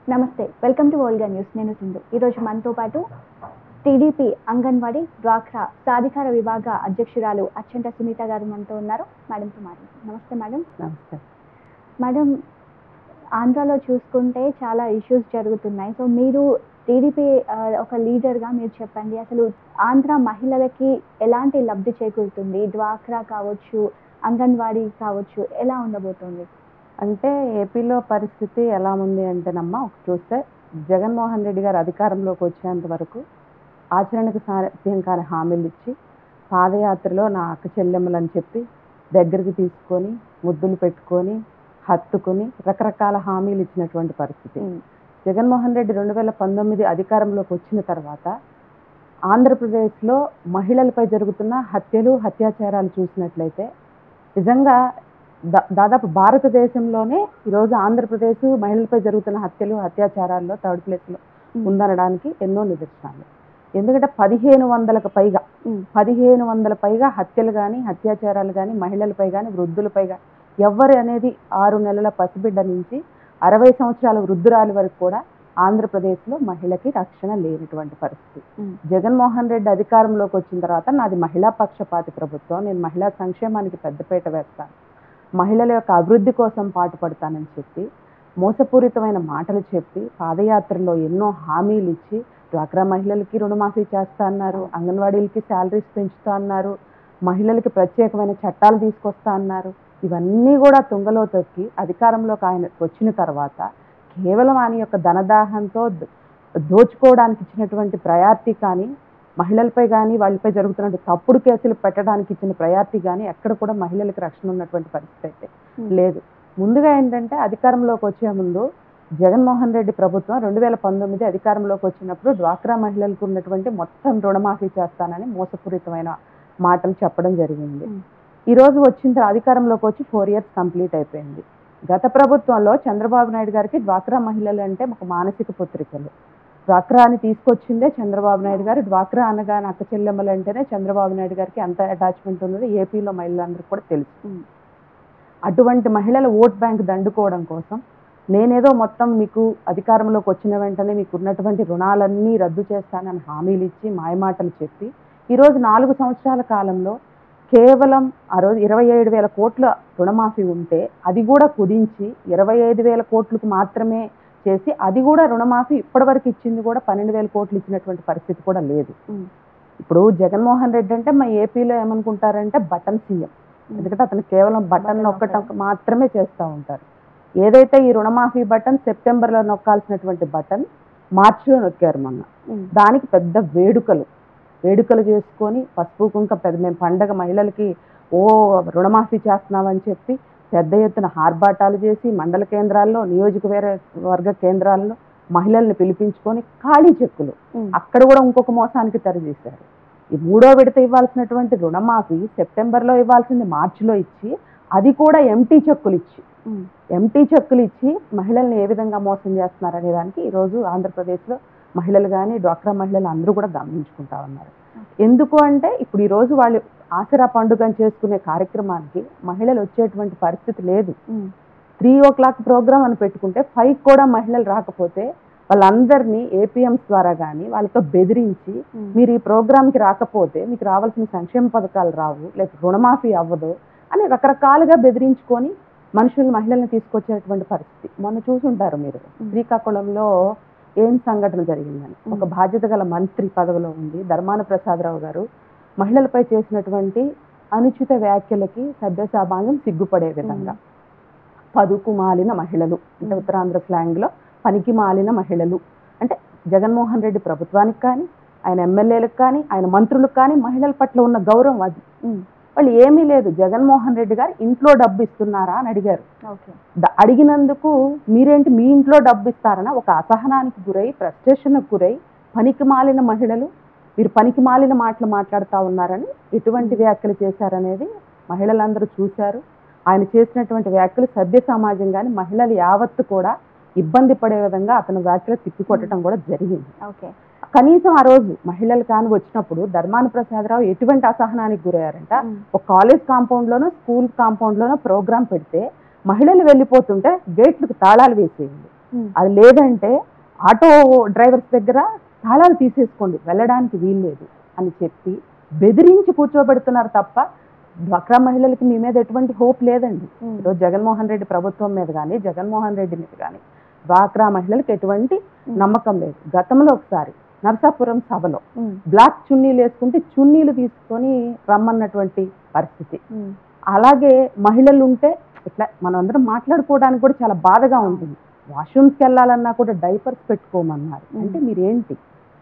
నమస్తే welcome to world news నేను సింధు ఈరోజు మనతో పాటు టీడీపీ అంగన్వాడీ డ్వాక్రా సాధికార విభాగ అధ్యక్షురాలు అచ్చంట సునీత గారు మనతో ఉన్నారు మేడంతో మాట్లాడుతున్నాం నమస్తే మేడం నమస్తే మేడం ఆంధ్రాలో చూసుకుంటే చాలా ఇష్యూస్ జరుగుతున్నాయి సో మీరు టీడీపీ ఒక లీడర్గా మీరు చెప్పండి అసలు ఆంధ్ర మహిళలకి ఎలాంటి లబ్ధి చేకూరుతుంది డ్వాక్రా కావచ్చు అంగన్వాడీ కావచ్చు ఎలా ఉండబోతుంది అంటే ఏపీలో పరిస్థితి ఎలా ఉంది అంటేనమ్మా ఒక చూస్తే జగన్మోహన్ రెడ్డి గారు అధికారంలోకి వచ్చేంత వరకు ఆచరణకు సాధ్యం కాని హామీలు ఇచ్చి పాదయాత్రలో నా అక్క చెల్లెమ్మలని చెప్పి దగ్గరికి తీసుకొని ముద్దులు పెట్టుకొని హత్తుకొని రకరకాల హామీలు ఇచ్చినటువంటి పరిస్థితి జగన్మోహన్ రెడ్డి రెండు వేల పంతొమ్మిది అధికారంలోకి వచ్చిన తర్వాత ఆంధ్రప్రదేశ్లో మహిళలపై జరుగుతున్న హత్యలు అత్యాచారాలు చూసినట్లయితే నిజంగా దా- దాదాపు భారతదేశంలోనే ఈరోజు ఆంధ్రప్రదేశ్ మహిళలపై జరుగుతున్న హత్యలు అత్యాచారాల్లో థర్డ్ ప్లేస్లో ఉందనడానికి ఎన్నో నిదర్శనాలు ఎందుకంటే పదిహేను వందలకు పైగా మ్మ్. పదిహేను వందల పైగా హత్యలు కానీ అత్యాచారాలు కానీ మహిళలపై కానీ వృద్ధులపై కానీ ఎవ్వరు అనేది ఆరు నెలల పసిబిడ్డ నుంచి అరవై సంవత్సరాల వృద్ధురాలి వరకు కూడా ఆంధ్రప్రదేశ్లో మహిళకి రక్షణ లేనటువంటి పరిస్థితి మ్మ్. జగన్మోహన్ రెడ్డి అధికారంలోకి వచ్చిన తర్వాత నాది మహిళా పక్షపాతి ప్రభుత్వం నేను మహిళా సంక్షేమానికి పెద్దపీట వేస్తాను మహిళల యొక్క అభివృద్ధి కోసం పాటుపడతానని చెప్పి మోసపూరితమైన మాటలు చెప్పి పాదయాత్రలో ఎన్నో హామీలు ఇచ్చి డ్వాక్రా మహిళలకి రుణమాఫీ చేస్తా అన్నారు అంగన్వాడీలకి శాలరీస్ పెంచుతా అన్నారు మహిళలకి ప్రత్యేకమైన చట్టాలు తీసుకొస్తా అన్నారు ఇవన్నీ కూడా తుంగలో తొక్కి అధికారంలోకి ఆయన వచ్చిన తర్వాత కేవలం ఆయన యొక్క ధనదాహంతో ద- దోచుకోవడానికి ఇచ్చినటువంటి ప్రయారిటీ కానీ మహిళలపై కానీ వాళ్ళపై జరుగుతున్న తప్పుడు కేసులు పెట్టడానికి ఇచ్చిన ప్రయారిటీ కానీ ఎక్కడ కూడా మహిళలకు రక్షణ ఉన్నటువంటి పరిస్థితి అయితే లేదు ముందుగా ఏంటంటే అధికారంలోకి వచ్చే ముందు జగన్మోహన్ రెడ్డి ప్రభుత్వం రెండు వేల పంతొమ్మిది అధికారంలోకి వచ్చినప్పుడు డ్వాక్రా మహిళలకు ఉన్నటువంటి మొత్తం రుణమాఫీ చేస్తానని మోసపూరితమైన మాటలు చెప్పడం జరిగింది మ్మ్. ఈ రోజు వచ్చిన తర్వాత అధికారంలోకి వచ్చి ఫోర్ ఇయర్స్ కంప్లీట్ అయిపోయింది గత ప్రభుత్వంలో చంద్రబాబు నాయుడు గారికి డ్వాక్రా మహిళలు అంటే ఒక మానసిక పుత్రికలు డ్వాక్రాని తీసుకొచ్చిందే చంద్రబాబు నాయుడు గారు డ్వాక్రా అనగానే అక్క చెల్లెమ్మలు అంటేనే చంద్రబాబు నాయుడు గారికి ఎంత అటాచ్మెంట్ ఉన్నది ఏపీలో మహిళలందరికీ కూడా తెలుసు మ్మ్. అటువంటి మహిళల ఓట్ బ్యాంక్ దండుకోవడం కోసం నేనేదో మొత్తం మీకు అధికారంలోకి వచ్చిన వెంటనే మీకు ఉన్నటువంటి రుణాలన్నీ రద్దు చేస్తానని హామీలు ఇచ్చి మాయమాటలు చెప్పి ఈరోజు నాలుగు సంవత్సరాల కాలంలో కేవలం ఆ రోజు ఇరవై ఏడు వేల కోట్ల రుణమాఫీ ఉంటే అది కూడా కుదించి ఇరవై ఐదు వేల కోట్లకు మాత్రమే చేసి అది కూడా రుణమాఫీ ఇప్పటివరకు ఇచ్చింది కూడా పన్నెండు వేల కోట్లు ఇచ్చినటువంటి పరిస్థితి కూడా లేదు మ్మ్. ఇప్పుడు జగన్మోహన్ రెడ్డి అంటే మా ఏపీలో ఏమనుకుంటారంటే బటన్ సీఎం ఎందుకంటే అతను కేవలం బటన్ బటన్ నొక్కటం నొక్కడం. మాత్రమే చేస్తూ ఉంటారు ఏదైతే ఈ రుణమాఫీ బటన్ సెప్టెంబర్లో నొక్కాల్సినటువంటి బటన్ మార్చిలో నొక్కారు మొన్న మ్మ్. దానికి పెద్ద వేడుకలు వేడుకలు చేసుకొని పసుపు కుంక పెద్ద మేము పండగ మహిళలకి ఓ రుణమాఫీ చేస్తున్నామని చెప్పి పెద్ద ఎత్తున ఆర్భాటాలు చేసి మండల కేంద్రాల్లో నియోజకవర్గ కేంద్రాల్లో మహిళల్ని పిలిపించుకొని ఖాళీ చెక్కులు మ్మ్. అక్కడ కూడా ఇంకొక మోసానికి తెరదీశారు ఈ మూడో విడత ఇవ్వాల్సినటువంటి రుణమాఫీ సెప్టెంబర్లో ఇవ్వాల్సింది మార్చిలో ఇచ్చి అది కూడా ఎంటీ చెక్కులు ఇచ్చి మ్మ్. ఎంటీ చెక్కులు ఇచ్చి మహిళల్ని ఏ విధంగా మోసం చేస్తున్నారు అనే దానికి ఈరోజు ఆంధ్రప్రదేశ్లో మహిళలు కానీ డ్వాక్రా మహిళలు అందరూ కూడా గమనించుకుంటా ఉన్నారు ఎందుకు అంటే ఇప్పుడు ఈరోజు వాళ్ళు ఆసరా పండుగను చేసుకునే కార్యక్రమానికి మహిళలు వచ్చేటువంటి పరిస్థితి లేదు మ్మ్. త్రీ ఓ క్లాక్ ప్రోగ్రామ్ అని పెట్టుకుంటే ఫైవ్ కూడా మహిళలు రాకపోతే వాళ్ళందరినీ ఏపీఎంస్ ద్వారా కానీ వాళ్ళతో బెదిరించి మ్మ్. మీరు ఈ ప్రోగ్రామ్కి రాకపోతే మీకు రావాల్సిన సంక్షేమ పథకాలు రావు లేకపోతే రుణమాఫీ అవ్వదు అని రకరకాలుగా బెదిరించుకొని మనుషులు మహిళల్ని తీసుకొచ్చేటువంటి పరిస్థితి మొన్న చూసుంటారు మీరు శ్రీకాకుళంలో ఏం సంఘటన జరిగిందని ఒక బాధ్యత గల మంత్రి పదవిలో ఉంది ధర్మాన ప్రసాదరావు గారు మహిళలపై చేసినటువంటి అనుచిత వ్యాఖ్యలకి సభ్యసాభాంగం సిగ్గుపడే విధంగా పదుకు మాలిన మహిళలు అంటే మ్మ్. ఉత్తరాంధ్ర స్లాంగ్లో పనికి మాలిన మహిళలు అంటే జగన్మోహన్ రెడ్డి ప్రభుత్వానికి కానీ ఆయన ఎమ్మెల్యేలకు కానీ ఆయన మంత్రులకు కానీ మహిళల పట్ల ఉన్న గౌరవం అది మ్మ్. వాళ్ళు ఏమీ లేదు జగన్మోహన్ రెడ్డి గారు ఇంట్లో డబ్బు ఇస్తున్నారా అని అడిగారు ఓకే ద- అడిగినందుకు మీరేంటి మీ ఇంట్లో డబ్బు ఇస్తారన ఒక అసహనానికి గురై ఫ్రస్ట్రేషన్కి గురై పనికి మాలిన మహిళలు మీరు పనికి మాలిన మాటలు మాట్లాడుతూ ఉన్నారని ఎటువంటి వ్యాఖ్యలు చేశారనేది మహిళలందరూ చూశారు ఆయన చేసినటువంటి వ్యాఖ్యలు సభ్య సమాజం కానీ మహిళలు యావత్తు కూడా ఇబ్బంది పడే విధంగా అతను వ్యాఖ్యలు తిప్పికొట్టడం కూడా జరిగింది ఓకే కనీసం ఆ రోజు మహిళలు కాని వచ్చినప్పుడు ధర్మాన ప్రసాదరావు ఎటువంటి అసహనానికి గురయ్యారంట మ్మ్. ఒక కాలేజ్ కాంపౌండ్లోనో స్కూల్ కాంపౌండ్లోనో ప్రోగ్రామ్ పెడితే మహిళలు వెళ్ళిపోతుంటే గేట్లకు తాళాలు వేసేయండి అది లేదంటే ఆటో డ్రైవర్స్ దగ్గర తాళాలు తీసేసుకోండి వెళ్ళడానికి వీల్లేదు అని చెప్పి బెదిరించి కూర్చోబెడుతున్నారు తప్ప డ్వాక్రా మహిళలకి మీ మీద ఎటువంటి హోప్ లేదండి ఈరోజు జగన్మోహన్ రెడ్డి ప్రభుత్వం మీద కానీ జగన్మోహన్ రెడ్డి మీద కానీ డ్వాక్రా మహిళలకు ఎటువంటి నమ్మకం లేదు గతంలో ఒకసారి నరసాపురం సభలో బ్లాక్ చున్నీలు వేసుకుంటే చున్నీలు తీసుకొని రమ్మన్నటువంటి పరిస్థితి అలాగే మహిళలు ఉంటే ఇట్లా మనం అందరం మాట్లాడుకోవడానికి కూడా చాలా బాధగా ఉంటుంది వాష్రూమ్స్కి వెళ్ళాలన్నా కూడా డైపర్స్ పెట్టుకోమన్నారు Mm. అంటే మీరేంటి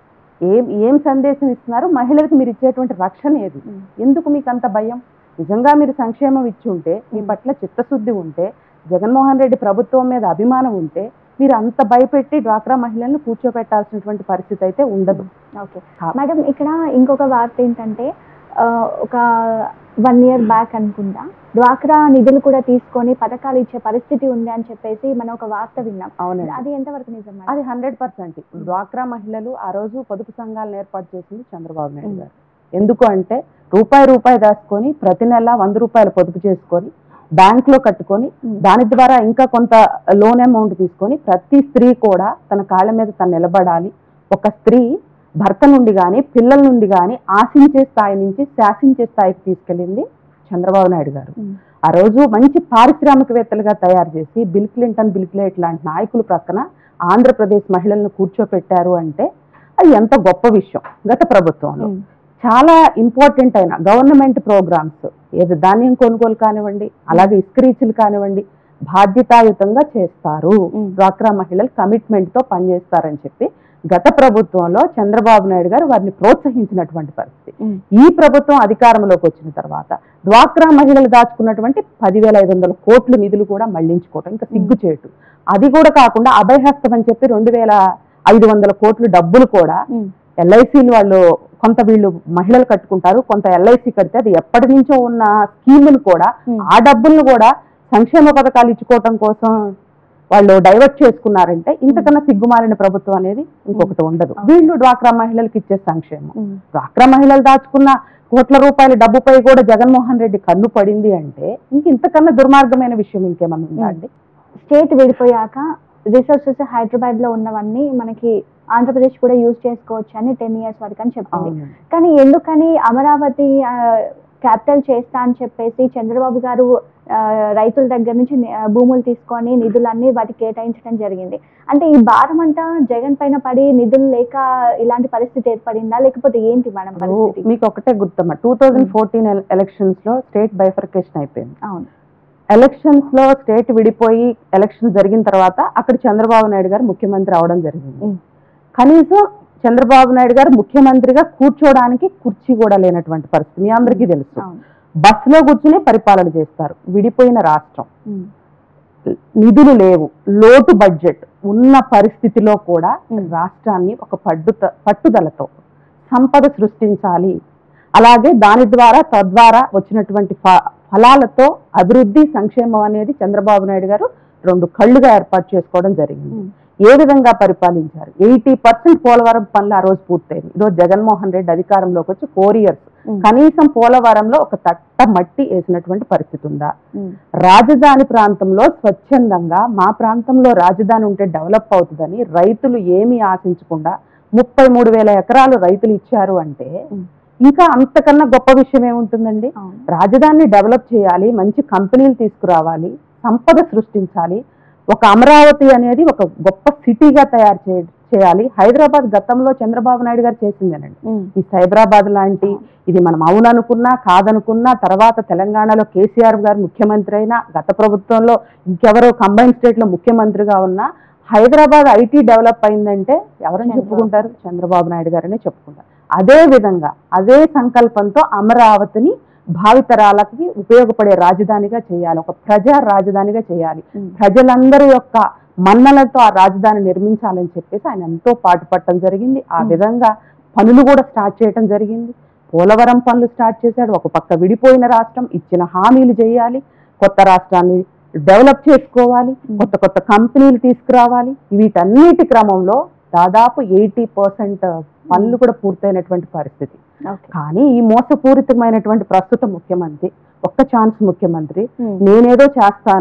ఏం ఏం సందేశం ఇస్తున్నారు మహిళలకు మీరు ఇచ్చేటువంటి రక్షణ ఏది ఎందుకు మీకు అంత భయం నిజంగా మీరు సంక్షేమం ఇచ్చి ఉంటే మీ Mm. పట్ల చిత్తశుద్ధి ఉంటే జగన్మోహన్ రెడ్డి ప్రభుత్వం మీద అభిమానం ఉంటే మీరు అంత భయపెట్టి డ్వాక్రా మహిళలను కూర్చోబెట్టాల్సినటువంటి పరిస్థితి అయితే ఉండదు ఓకే కా- మేడం ఇక్కడ ఇంకొక వార్త ఏంటంటే ఆ, ఒక వన్ ఇయర్ బ్యాక్ అనుకుంటా డ్వాక్రా నిధులు కూడా తీసుకొని పథకాలు ఇచ్చే పరిస్థితి ఉంది అని చెప్పేసి మనం ఒక వార్త విన్నాం అవునండి అది ఎంతవరకు నిజం మేడం? అది హండ్రెడ్ పర్సెంట్ డ్వాక్రా మహిళలు ఆ రోజు పొదుపు సంఘాలను ఏర్పాటు చేసింది చంద్రబాబు నాయుడు Mm. గారు ఎందుకు అంటే రూపాయి రూపాయి దాచుకొని ప్రతి నెల వంద రూపాయలు పొదుపు చేసుకొని బ్యాంక్ లో కట్టుకొని Mm. దాని ద్వారా ఇంకా కొంత లోన్ అమౌంట్ తీసుకొని ప్రతి స్త్రీ కూడా తన కాళ్ళ మీద తను నిలబడాలి ఒక స్త్రీ భర్త నుండి కానీ పిల్లల నుండి కానీ ఆశించే స్థాయి నుంచి శాసించే స్థాయికి తీసుకెళ్ళింది చంద్రబాబు నాయుడు గారు Mm. ఆ రోజు మంచి పారిశ్రామికవేత్తలుగా తయారు చేసి బిల్ క్లింటన్ బిల్ క్లేట్ లాంటి నాయకులు ప్రక్కన ఆంధ్రప్రదేశ్ మహిళలను కూర్చోపెట్టారు అంటే అది ఎంత గొప్ప విషయం గత ప్రభుత్వంలో ఉమ్, చాలా ఇంపార్టెంట్ అయిన గవర్నమెంట్ ప్రోగ్రామ్స్ ఏది ధాన్యం కొనుగోలు కానివ్వండి అలాగే ఇస్క్రీచులు కానివ్వండి బాధ్యతాయుతంగా చేస్తారు ఉమ్, డ్వాక్రా మహిళలు కమిట్మెంట్ తో పనిచేస్తారని చెప్పి గత ప్రభుత్వంలో చంద్రబాబు నాయుడు గారు వారిని ప్రోత్సహించినటువంటి పరిస్థితి ఉమ్, ఈ ప్రభుత్వం అధికారంలోకి వచ్చిన తర్వాత డ్వాక్రా మహిళలు దాచుకున్నటువంటి పదివేల ఐదు వందల కోట్ల నిధులు కూడా మళ్లించుకోవటం ఇంకా సిగ్గుచేటు అది కూడా కాకుండా అభయహస్తం అని చెప్పి రెండు వేల ఐదు వందల కోట్ల డబ్బులు కూడా ఉమ్, ఎల్ఐసీలు వాళ్ళు కొంత వీళ్ళు మహిళలు కట్టుకుంటారు కొంత ఎల్ఐసి కడితే అది ఎప్పటి నుంచో ఉన్న స్కీములు కూడా ఉమ్, ఆ డబ్బులను కూడా సంక్షేమ పథకాలు ఇచ్చుకోవటం కోసం వాళ్ళు డైవర్ట్ చేసుకున్నారంటే ఇంతకన్నా సిగ్గుమాలిన ప్రభుత్వం అనేది ఇంకొకటి ఉండదు వీళ్ళు డ్వాక్రా మహిళలకు ఇచ్చే సంక్షేమం ఉమ్, డ్వాక్రా మహిళలు దాచుకున్న కోట్ల రూపాయల డబ్బుపై కూడా జగన్మోహన్ రెడ్డి కన్ను పడింది అంటే ఇంక ఇంతకన్నా దుర్మార్గమైన విషయం ఇంకేమన్నా ఉందా అండి స్టేట్ విడిపోయాక రిసోర్సెస్ హైదరాబాద్ లో ఉన్నవన్నీ మనకి ఆంధ్రప్రదేశ్ కూడా యూజ్ చేసుకోవచ్చు అని టెన్ ఇయర్స్ వరకు అని చెప్పింది అవును. కానీ ఎందుకని అమరావతి క్యాపిటల్ చేస్తా అని చెప్పేసి చంద్రబాబు గారు ఆ, రైతుల దగ్గర నుంచి ని- ఆ, భూములు తీసుకొని నిధులన్నీ వాటికి కేటాయించడం జరిగింది అంటే ఈ భారం అంతా జగన్ పైన పడి నిధులు లేక ఇలాంటి పరిస్థితి ఏర్పడిందా లేకపోతే ఏంటి మేడం ఇప్పుడు పరిస్థితి మీకు ఒకటే గుర్తమ్మ టూ థౌజండ్ ఫోర్టీన్ ఎలక్షన్స్ లో స్టేట్ బైఫర్కేషన్ అయిపోయింది అవును ఎలక్షన్స్ లో స్టేట్ విడిపోయి ఎలక్షన్ జరిగిన తర్వాత అక్కడ చంద్రబాబు నాయుడు గారు ముఖ్యమంత్రి అవడం జరిగింది ఉమ్. కనీసం చంద్రబాబు నాయుడు గారు ముఖ్యమంత్రిగా కూర్చోవడానికి కుర్చీ కూడా లేనటువంటి పరిస్థితి మీ అందరికీ తెలుసు అవును బస్సులో కూర్చుని పరిపాలన చేస్తారు విడిపోయిన రాష్ట్రం ఉమ్, నిధులు లేవు లోటు బడ్జెట్ ఉన్న పరిస్థితిలో కూడా ఉమ్. రాష్ట్రాన్ని ఒక పట్టుద పట్టుదలతో సంపద సృష్టించాలి అలాగే దాని ద్వారా తద్వారా వచ్చినటువంటి ఫ- ఫలాలతో అభివృద్ధి సంక్షేమం అనేది చంద్రబాబు నాయుడు గారు రెండు కళ్ళుగా ఏర్పాటు చేసుకోవడం జరిగింది ఉమ్, ఏ విధంగా పరిపాలించారు ఎయిటీ పర్సెంట్ పోలవరం పనులు ఆ రోజు పూర్తయింది ఈరోజు జగన్మోహన్ రెడ్డి అధికారంలోకి వచ్చి ఫోర్ ఇయర్స్ ఉమ్, కనీసం పోలవరంలో ఒక తట్ట మట్టి వేసినటువంటి పరిస్థితి ఉందా ఉమ్, రాజధాని ప్రాంతంలో స్వచ్ఛందంగా మా ప్రాంతంలో రాజధాని ఉంటే డెవలప్ అవుతుందని రైతులు ఏమీ ఆశించకుండా ముప్పై మూడు వేల ఎకరాలు రైతులు ఇచ్చారు అంటే ఉమ్. ఇంకా అంతకన్నా గొప్ప విషయం ఏముంటుందండి అవును రాజధానిని డెవలప్ చేయాలి మంచి కంపెనీలు తీసుకురావాలి సంపద సృష్టించాలి ఒక అమరావతి అనేది ఒక గొప్ప సిటీగా తయారు చే చేయాలి హైదరాబాద్ గతంలో చంద్రబాబు నాయుడు గారు చేసిందేనండి ఉమ్, ఈ సైబరాబాద్ లాంటి ఇది మనం అవుననుకున్నా కాదనుకున్నా తర్వాత తెలంగాణలో కేసీఆర్ గారు ముఖ్యమంత్రి అయినా గత ప్రభుత్వంలో ఇంకెవరో కంబైన్ స్టేట్ లో ముఖ్యమంత్రిగా ఉన్నా హైదరాబాద్ ఐటీ డెవలప్ అయిందంటే ఎవరని చంద్రబాబు. చెప్పుకుంటారు చంద్రబాబు నాయుడు గారనే చెప్పుకుంటారు అదే విధంగా అదే సంకల్పంతో అమరావతిని భావితరాలకి ఉపయోగపడే రాజధానిగా చేయాలి ఒక ప్రజా రాజధానిగా చేయాలి ఉమ్, ప్రజలందరి యొక్క మన్నలతో ఆ రాజధాని నిర్మించాలని చెప్పేసి ఆయన ఎంతో పాటుపడటం జరిగింది ఆ మ్మ్. విధంగా పనులు కూడా స్టార్ట్ చేయటం జరిగింది పోలవరం పనులు స్టార్ట్ చేశాడు ఒక పక్క విడిపోయిన రాష్ట్రం ఇచ్చిన హామీలు చేయాలి కొత్త రాష్ట్రాన్ని డెవలప్ చేసుకోవాలి మ్మ్. కొత్త కొత్త కంపెనీలు తీసుకురావాలి వీటన్నిటి క్రమంలో దాదాపు ఎయిటీ పర్సెంట్ పనులు కూడా పూర్తయినటువంటి పరిస్థితి ఓకే కానీ ఈ మోసపూరితమైనటువంటి ప్రస్తుత ముఖ్యమంత్రి ఒక్క ఛాన్స్ ముఖ్యమంత్రి ఉమ్, నేనేదో చేస్తాను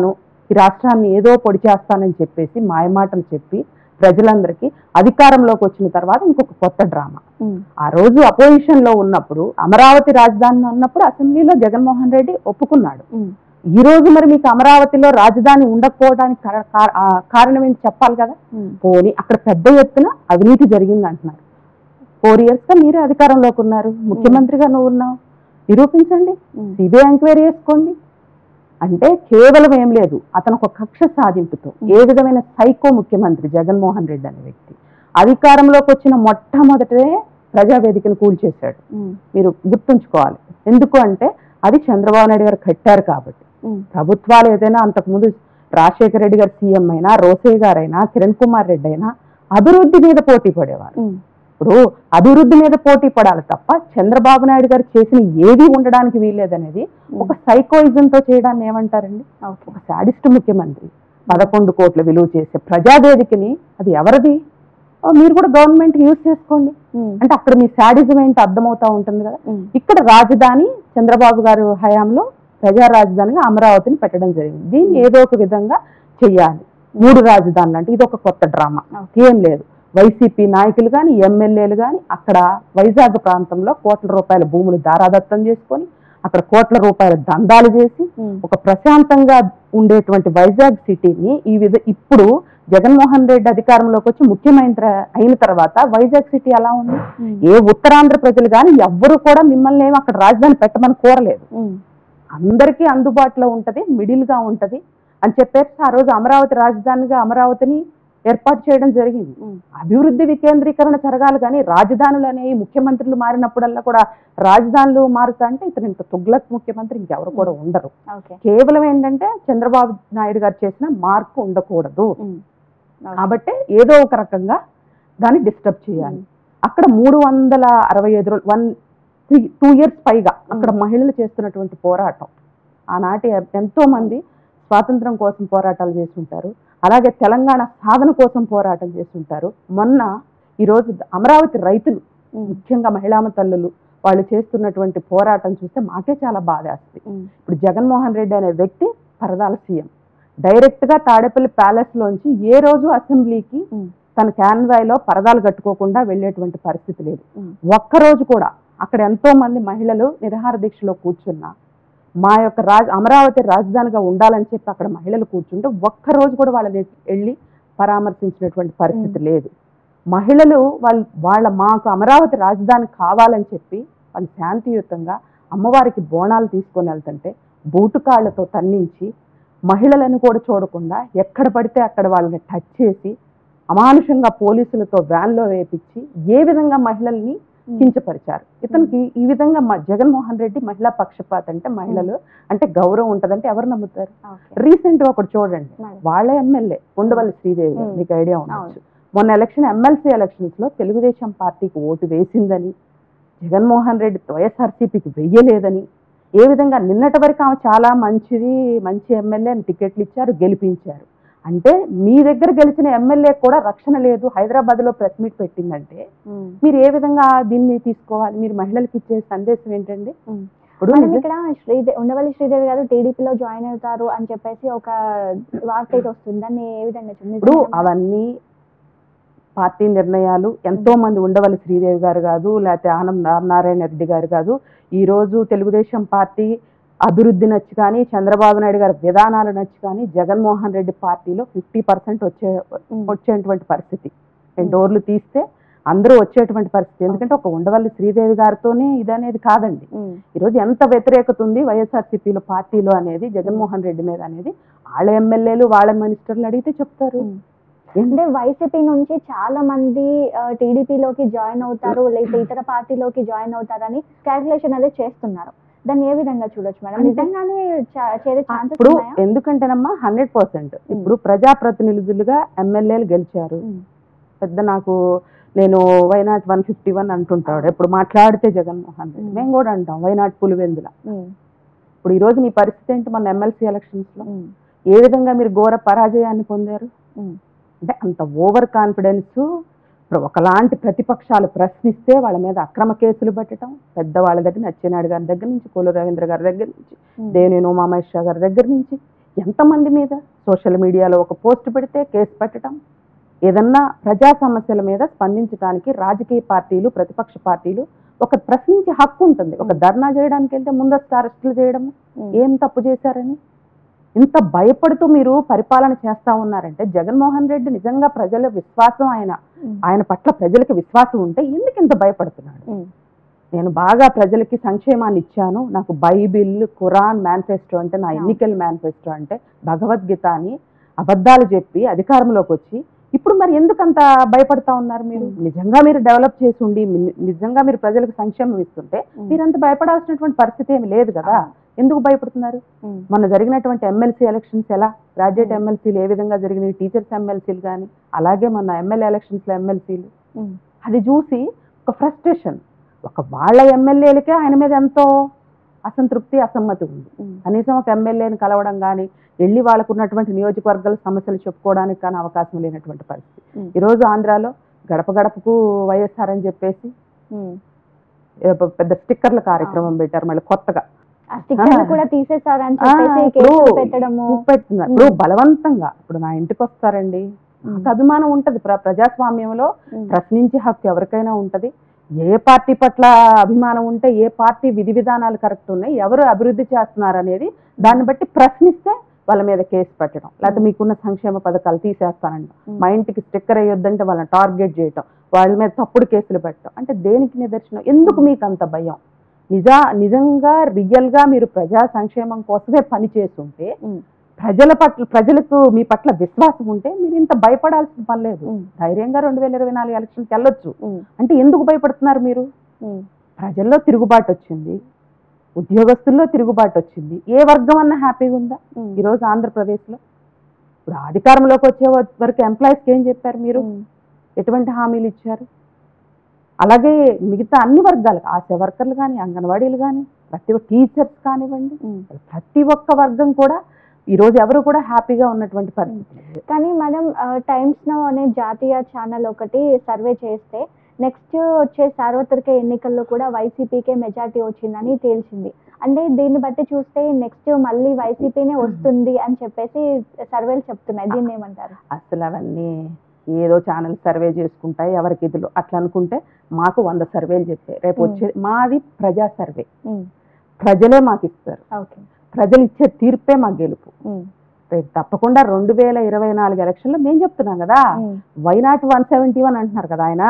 ఈ రాష్ట్రాన్ని ఏదో పొడి చేస్తానని చెప్పేసి మాయమాటలు చెప్పి ప్రజలందరికీ అధికారంలోకి వచ్చిన తర్వాత ఇంకొక కొత్త డ్రామా ఉమ్, ఆ రోజు అపోజిషన్ లో ఉన్నప్పుడు అమరావతి రాజధాని అన్నప్పుడు అసెంబ్లీలో జగన్మోహన్ రెడ్డి ఒప్పుకున్నాడు ఉమ్, ఈ రోజు మరి మీకు అమరావతిలో రాజధాని ఉండకపోవడానికి కార- కా- ఆ కారణం ఏంటి చెప్పాలి కదా ఉమ్, పోనీ అక్కడ పెద్ద ఎత్తున అవినీతి జరిగింది అంటున్నారు ఫోర్ ఇయర్స్ గా మీరే అధికారంలోకి ఉన్నారు ముఖ్యమంత్రిగా నువ్వు ఉన్నావు నిరూపించండి ఉమ్, సిబిఐ ఎంక్వైరీ చేసుకోండి అంటే కేవలం ఏం లేదు అతను ఒక కక్ష సాధింపుతో ఏ విధమైన సైకో ముఖ్యమంత్రి జగన్మోహన్ రెడ్డి అనే వ్యక్తి అధికారంలోకి వచ్చిన మొట్టమొదటే ప్రజావేదికను కూల్చేశాడు ఉమ్, మీరు గుర్తుంచుకోవాలి ఎందుకు అంటే అది చంద్రబాబు నాయుడు గారు కట్టారు కాబట్టి ఉమ్, ప్రభుత్వాలు ఏదైనా అంతకుముందు రాజశేఖర రెడ్డి గారు సీఎం అయినా రోసే గారైనా కిరణ్ కుమార్ రెడ్డి అయినా అభివృద్ధి మీద పోటీ పడేవారు ఉమ్, ఇప్పుడు అభివృద్ధి మీద పోటీ పడాలి తప్ప చంద్రబాబు నాయుడు గారు చేసిన ఏది ఉండడానికి వీల్లేదనేది ఒక సైకోయిజంతో చేయడాన్ని ఏమంటారండి ఓకే ఒక శాడిస్ట్ ముఖ్యమంత్రి పదకొండు కోట్ల విలువ చేసే ప్రజావేదికని అది ఎవరిది ఓ, మీరు కూడా గవర్నమెంట్ యూజ్ చేసుకోండి ఉమ్, అంటే అక్కడ మీ శాడిజం ఏంటో అర్థమవుతా ఉంటుంది కదా ఉమ్, ఇక్కడ రాజధాని చంద్రబాబు గారు హయాంలో ప్రజా రాజధానిగా అమరావతిని పెట్టడం జరిగింది దీన్ని ఏదో ఒక విధంగా చెయ్యాలి మూడు రాజధానులు అంటే ఇది ఒక కొత్త డ్రామా ఓకే. ఏం లేదు వైసీపీ నాయకులు కానీ ఎమ్మెల్యేలు కానీ అక్కడ వైజాగ్ ప్రాంతంలో కోట్ల రూపాయల భూములు దారాదత్తం చేసుకొని అక్కడ కోట్ల రూపాయల దందాలు చేసి ఉమ్, ఒక ప్రశాంతంగా ఉండేటువంటి వైజాగ్ సిటీని ఈ విధ ఇప్పుడు జగన్మోహన్ రెడ్డి అధికారంలోకి వచ్చి ముఖ్యమంత్రి అయిన తర్వాత వైజాగ్ సిటీ ఎలా ఉంది ఉమ్, ఏ ఉత్తరాంధ్ర ప్రజలు కానీ ఎవ్వరు కూడా మిమ్మల్ని ఏమి అక్కడ రాజధాని పెట్టమని కోరలేదు ఉమ్, అందరికీ అందుబాటులో ఉంటది మిడిల్ గా ఉంటది అని చెప్పేసి ఆ రోజు అమరావతి రాజధానిగా అమరావతిని ఏర్పాటు చేయడం జరిగింది ఉమ్, అభివృద్ధి వికేంద్రీకరణ జరగాలి కానీ రాజధానులు అనేవి ముఖ్యమంత్రులు మారినప్పుడల్లా కూడా రాజధానులు మారుతా అంటే ఇతను ఇంత తుగ్లక్ ముఖ్యమంత్రి ఇంకెవరు కూడా ఉండరు ఓకే కేవలం ఏంటంటే చంద్రబాబు నాయుడు గారు చేసిన మార్పు ఉండకూడదు ఉమ్, ఓకే. కాబట్టి ఏదో ఒక రకంగా దాన్ని డిస్టర్బ్ చేయాలి ఉమ్, అక్కడ మూడు వందల అరవై ఐదు రోజులు వన్ త్రీ టూ ఇయర్స్ పైగా అక్కడ మహిళలు చేస్తున్నటువంటి పోరాటం ఆనాటి ఎంతో మంది స్వాతంత్రం కోసం పోరాటాలు చేస్తుంటారు అలాగే తెలంగాణ సాధన కోసం పోరాటం చేస్తుంటారు మొన్న ఈరోజు అమరావతి రైతులు ఉమ్, ముఖ్యంగా మహిళామ తల్లులు వాళ్ళు చేస్తున్నటువంటి పోరాటం చూస్తే మాకే చాలా బాధేస్తుంది ఉమ్, ఇప్పుడు జగన్మోహన్ రెడ్డి అనే వ్యక్తి పరదాల సీఎం డైరెక్ట్గా తాడేపల్లి ప్యాలెస్లోంచి ఏ రోజు అసెంబ్లీకి ఉమ్, తన క్యాన్వాయ్లో పరదాలు కట్టుకోకుండా వెళ్ళేటువంటి పరిస్థితి లేదు ఉమ్, ఒక్కరోజు కూడా అక్కడ ఎంతో మంది మహిళలు నిరహార దీక్షలో కూర్చున్నా మా యొక్క రాజ అమరావతి రాజధానిగా ఉండాలని చెప్పి అక్కడ మహిళలు కూర్చుంటే ఒక్కరోజు కూడా వాళ్ళని వెళ్ళి పరామర్శించినటువంటి పరిస్థితి లేదు మహిళలు వాళ్ళు వాళ్ళ మాకు అమరావతి రాజధాని కావాలని చెప్పి వాళ్ళు శాంతియుతంగా అమ్మవారికి బోనాలు తీసుకొని వెళ్తుంటే బూటుకాళ్లతో తన్నించి మహిళలను కూడా చూడకుండా ఎక్కడ పడితే అక్కడ వాళ్ళని టచ్ చేసి అమానుషంగా పోలీసులతో వ్యాన్లో వేపించి ఏ విధంగా మహిళల్ని ఉమ్, కించపరిచారు ఇతనికి ఈ విధంగా మ- జగన్మోహన్ రెడ్డి మహిళా పక్షపాత అంటే మహిళలు అంటే గౌరవం ఉంటదంటే ఎవరు నమ్ముతారు ఓకే. రీసెంట్ గా ఒకటి చూడండి మరి. వాళ్ళ ఎమ్మెల్యే ఉండవల్లి శ్రీదేవి గారు, ఉమ్. మీకు ఐడియా ఉండొచ్చు మొన్న ఎలక్షన్ ఎమ్మెల్సీ ఎలక్షన్స్ లో తెలుగుదేశం పార్టీకి ఓటు వేసిందని జగన్మోహన్ రెడ్డి వైఎస్ఆర్సీపీకి వెయ్యలేదని ఏ విధంగా నిన్నటి వరకు ఆమె చాలా మంచిది మంచి ఎమ్మెల్యే అని టికెట్లు ఇచ్చారు గెలిపించారు అంటే మీ దగ్గర గెలిచిన ఎమ్మెల్యే కూడా రక్షణ లేదు హైదరాబాద్ లో ప్రెస్ మీట్ పెట్టిందంటే ఉమ్, మీరు ఏ విధంగా దీన్ని తీసుకోవాలి మీరు మహిళలకు ఇచ్చే సందేశం ఏంటండి ఉమ్. ఇప్పుడు మనం నిజ- ఇక్కడ శ్రీదేవి ఉండవల్లి శ్రీదేవి గారు టీడీపీలో జాయిన్ అవుతారు అని చెప్పేసి ఒక వార్త అయితే వస్తుంది దాన్ని ఏ విధంగా చూడండి ఇప్పుడు అవన్నీ పార్టీ నిర్ణయాలు ఎంతో మంది ఉండవల్లి శ్రీదేవి గారు కాదు లేకపోతే ఆనం నారాయణ రెడ్డి గారు కాదు ఈ రోజు తెలుగుదేశం పార్టీ అభివృద్ధి నచ్చి కానీ చంద్రబాబు నాయుడు గారి విధానాలు నచ్చి కానీ జగన్మోహన్ రెడ్డి పార్టీలో ఫిఫ్టీ పర్సెంట్ వచ్చే వచ్చేటువంటి పరిస్థితి రెండు డోర్లు తీస్తే అందరూ వచ్చేటువంటి పరిస్థితి ఎందుకంటే ఒక ఉండవల్లి శ్రీదేవి గారితోనే ఇదనేది కాదండి ఈరోజు ఎంత వ్యతిరేకత ఉంది వైఎస్ఆర్సీపీలో పార్టీలో అనేది జగన్మోహన్ రెడ్డి మీద అనేది వాళ్ళ ఎమ్మెల్యేలు వాళ్ళ మినిస్టర్లు అడిగితే చెప్తారు ఏంటి? అంటే వైసీపీ నుంచి చాలా మంది టీడీపీలోకి జాయిన్ అవుతారు లేకపోతే ఇతర పార్టీలోకి జాయిన్ అవుతారని క్యాల్కులేషన్ అనేది చేస్తున్నారు దాన్ని ఏ విధంగా చూడొచ్చు మేడం అంటే- నిజంగానే చా- చేరే ఛాన్సెస్ ఇప్పుడు ఉన్నాయా ఎందుకంటేనమ్మా హండ్రెడ్ పర్సెంట్ ఇప్పుడు ప్రజాప్రతినిధులుగా ఎమ్మెల్యేలు గెలిచారు ఉమ్, పెద్ద నాకు నేను వైనాట్ వన్ ఫిఫ్టీ వన్ అంటుంటాడు ఇప్పుడు మాట్లాడితే జగన్మోహన్ రెడ్డి మ్మ్. మేము కూడా అంటాం వైనాట్ పులివెందుల ఉమ్, ఇప్పుడు ఈ రోజు నీ పరిస్థితి ఏంటి మన ఎమ్మెల్సీ ఎలక్షన్స్ లో ఉమ్, ఏ విధంగా మీరు ఘోర పరాజయాన్ని పొందారు ఉమ్, అంటే అంత ఓవర్ కాన్ఫిడెన్స్ ఒకలాంటి ప్రతిపక్షాలు ప్రశ్నిస్తే వాళ్ళ మీద అక్రమ కేసులు పెట్టడం పెద్దవాళ్ళ దగ్గర నచ్చినాడు గారి దగ్గర నుంచి కోలు రవీంద్ర గారి దగ్గర నుంచి ఉమ్, దేవినేని ఉమామహేశ్వర గారి దగ్గర నుంచి ఎంతమంది మీద సోషల్ మీడియాలో ఒక పోస్ట్ పెడితే కేసు పెట్టడం ఏదన్నా ప్రజా సమస్యల మీద స్పందించడానికి రాజకీయ పార్టీలు ప్రతిపక్ష పార్టీలు ఒక ప్రశ్నించే హక్కు ఉంటుంది ఒక ధర్నా చేయడానికి వెళ్తే ముందస్తు అరెస్టులు చేయడం ఏం తప్పు చేశారని ఇంత భయపడుతూ మీరు పరిపాలన చేస్తా ఉన్నారంటే జగన్మోహన్ రెడ్డి నిజంగా ప్రజల విశ్వాసం ఆయన ఆయన పట్ల ప్రజలకు విశ్వాసం ఉంటే ఎందుకు ఇంత భయపడుతున్నాడు నేను బాగా ప్రజలకి సంక్షేమాన్ని ఇచ్చాను నాకు బైబిల్ ఖురాన్ మేనిఫెస్టో అంటే నా ఎన్నికల మేనిఫెస్టో అంటే భగవద్గీత అని అబద్ధాలు చెప్పి అధికారంలోకి వచ్చి ఇప్పుడు మరి ఎందుకు అంత భయపడతా ఉన్నారు మీరు Mm. నిజంగా మీరు డెవలప్ చేసి ఉండి ని- నిజంగా మీరు ప్రజలకు సంక్షేమం ఇస్తుంటే మీరంత భయపడాల్సినటువంటి పరిస్థితి ఏమి లేదు కదా ఎందుకు భయపడుతున్నారు మొన్న జరిగినటువంటి ఎమ్మెల్సీ ఎలక్షన్స్ ఎలా గ్రాడ్యుయేట్ ఎమ్మెల్సీలు ఏ విధంగా జరిగినాయి టీచర్స్ ఎమ్మెల్సీలు కానీ అలాగే మొన్న ఎమ్మెల్యే ఎలక్షన్స్లో ఎమ్మెల్సీలు అది చూసి ఒక ఫ్రస్ట్రేషన్ ఒక వాళ్ళ ఎమ్మెల్యేలకే ఆయన మీద ఎంతో అసంతృప్తి అసమ్మతి ఉంది కనీసం ఒక ఎమ్మెల్యేని కలవడం కానీ వెళ్ళి వాళ్ళకు ఉన్నటువంటి నియోజకవర్గాల సమస్యలు చెప్పుకోవడానికి కానీ అవకాశం లేనటువంటి పరిస్థితి Mm. ఈరోజు ఆంధ్రాలో గడప గడపకు వైఎస్ఆర్ అని చెప్పేసి ఏదో పెద్ద స్టిక్కర్ల కార్యక్రమం పెట్టారు మళ్ళీ కొత్తగా ఆ స్టిక్కర్లు ఆ. కూడా తీసేసారని ఆ, చెప్పేసి ఇప్పుడు కేసులు పెట్టడము చూపెడుతున్నారు ఇప్పుడు బలవంతంగా ఇప్పుడు నా ఇంటికి వస్తారండి నాకు అభిమానం ఉంటది ప్ర- ప్రజాస్వామ్యంలో ఉమ్. ప్రశ్నించే హక్కు ఎవరికైనా ఉంటది ఏ పార్టీ పట్ల అభిమానం ఉంటే ఏ పార్టీ విధి విధానాలు కరెక్ట్ ఉన్నాయి ఎవరు అభివృద్ధి చేస్తున్నారు అనేది దాన్ని బట్టి ప్రశ్నిస్తే వాళ్ళ మీద కేసు పెట్టడం లేకపోతే మీకున్న సంక్షేమ పథకాలు తీసేస్తానండి ఉమ్. మా ఇంటికి స్టిక్కర్ వేయొద్దంటే వాళ్ళని టార్గెట్ చేయటం వాళ్ళ మీద తప్పుడు కేసులు పెట్టడం అంటే దేనికి నిదర్శనం ఎందుకు మీకు అంత భయం నిజా నిజంగా రియల్గా మీరు ప్రజా సంక్షేమం కోసమే పని చేస్తుంటే ఉమ్. ప్రజల పట్ల ప్రజలకు మీ పట్ల విశ్వాసం ఉంటే మీరు ఇంత భయపడాల్సిన పని లేదు ఉమ్. ధైర్యంగా రెండు వేల ఇరవై నాలుగు ఎలక్షన్కి వెళ్ళొచ్చు ఉమ్. అంటే ఎందుకు భయపడుతున్నారు మీరు ఉమ్. ప్రజల్లో తిరుగుబాటు వచ్చింది ఉద్యోగస్తుల్లో తిరుగుబాటు వచ్చింది ఏ వర్గం అన్నా హ్యాపీగా ఉందా ఉమ్. ఈరోజు ఆంధ్రప్రదేశ్లో ఇప్పుడు అధికారంలోకి వచ్చే వరకు ఎంప్లాయీస్కి ఏం చెప్పారు మీరు ఉమ్. ఎటువంటి హామీలు ఇచ్చారు అలాగే మిగతా అన్ని వర్గాలకు ఆశా వర్కర్లు కానీ అంగన్వాడీలు కానీ ప్రతి ఒక్క టీచర్స్ కానివ్వండి ఉమ్. ప్రతి ఒక్క వర్గం కూడా ఈరోజు ఎవరు కూడా హ్యాపీగా ఉన్నటువంటి పరిస్థితి లేదు. కానీ మనం టైమ్స్ నౌ అనే జాతీయ ఛానల్ ఒకటి సర్వే చేస్తే నెక్స్ట్ వచ్చే సార్వత్రిక ఎన్నికల్లో కూడా వైసీపీకే మెజార్టీ వచ్చిందని తేల్చింది అంటే దీన్ని బట్టి చూస్తే నెక్స్ట్ మళ్ళీ వైసీపీనే వస్తుంది అని చెప్పేసి సర్వేలు చెప్తున్నాయి దీన్ని ఏమంటారు అసలు అవన్నీ ఏదో ఛానల్ సర్వే చేసుకుంటాయి ఎవరికి ఇదిలో అట్లా అనుకుంటే మాకు వంద సర్వేలు చెప్పాయి రేపు Hmm. వచ్చేది మాది ప్రజా సర్వే ప్రజలే మాకు ఇస్తారు ఓకే ప్రజలు ఇచ్చే తీర్పే మా గెలుపు రేపు తప్పకుండా రెండు వేల ఇరవై నాలుగు ఎలక్షన్లో మేము చెప్తున్నాం కదా వైనాట్ వన్ సెవెంటీ వన్ అంటున్నారు కదా ఆయన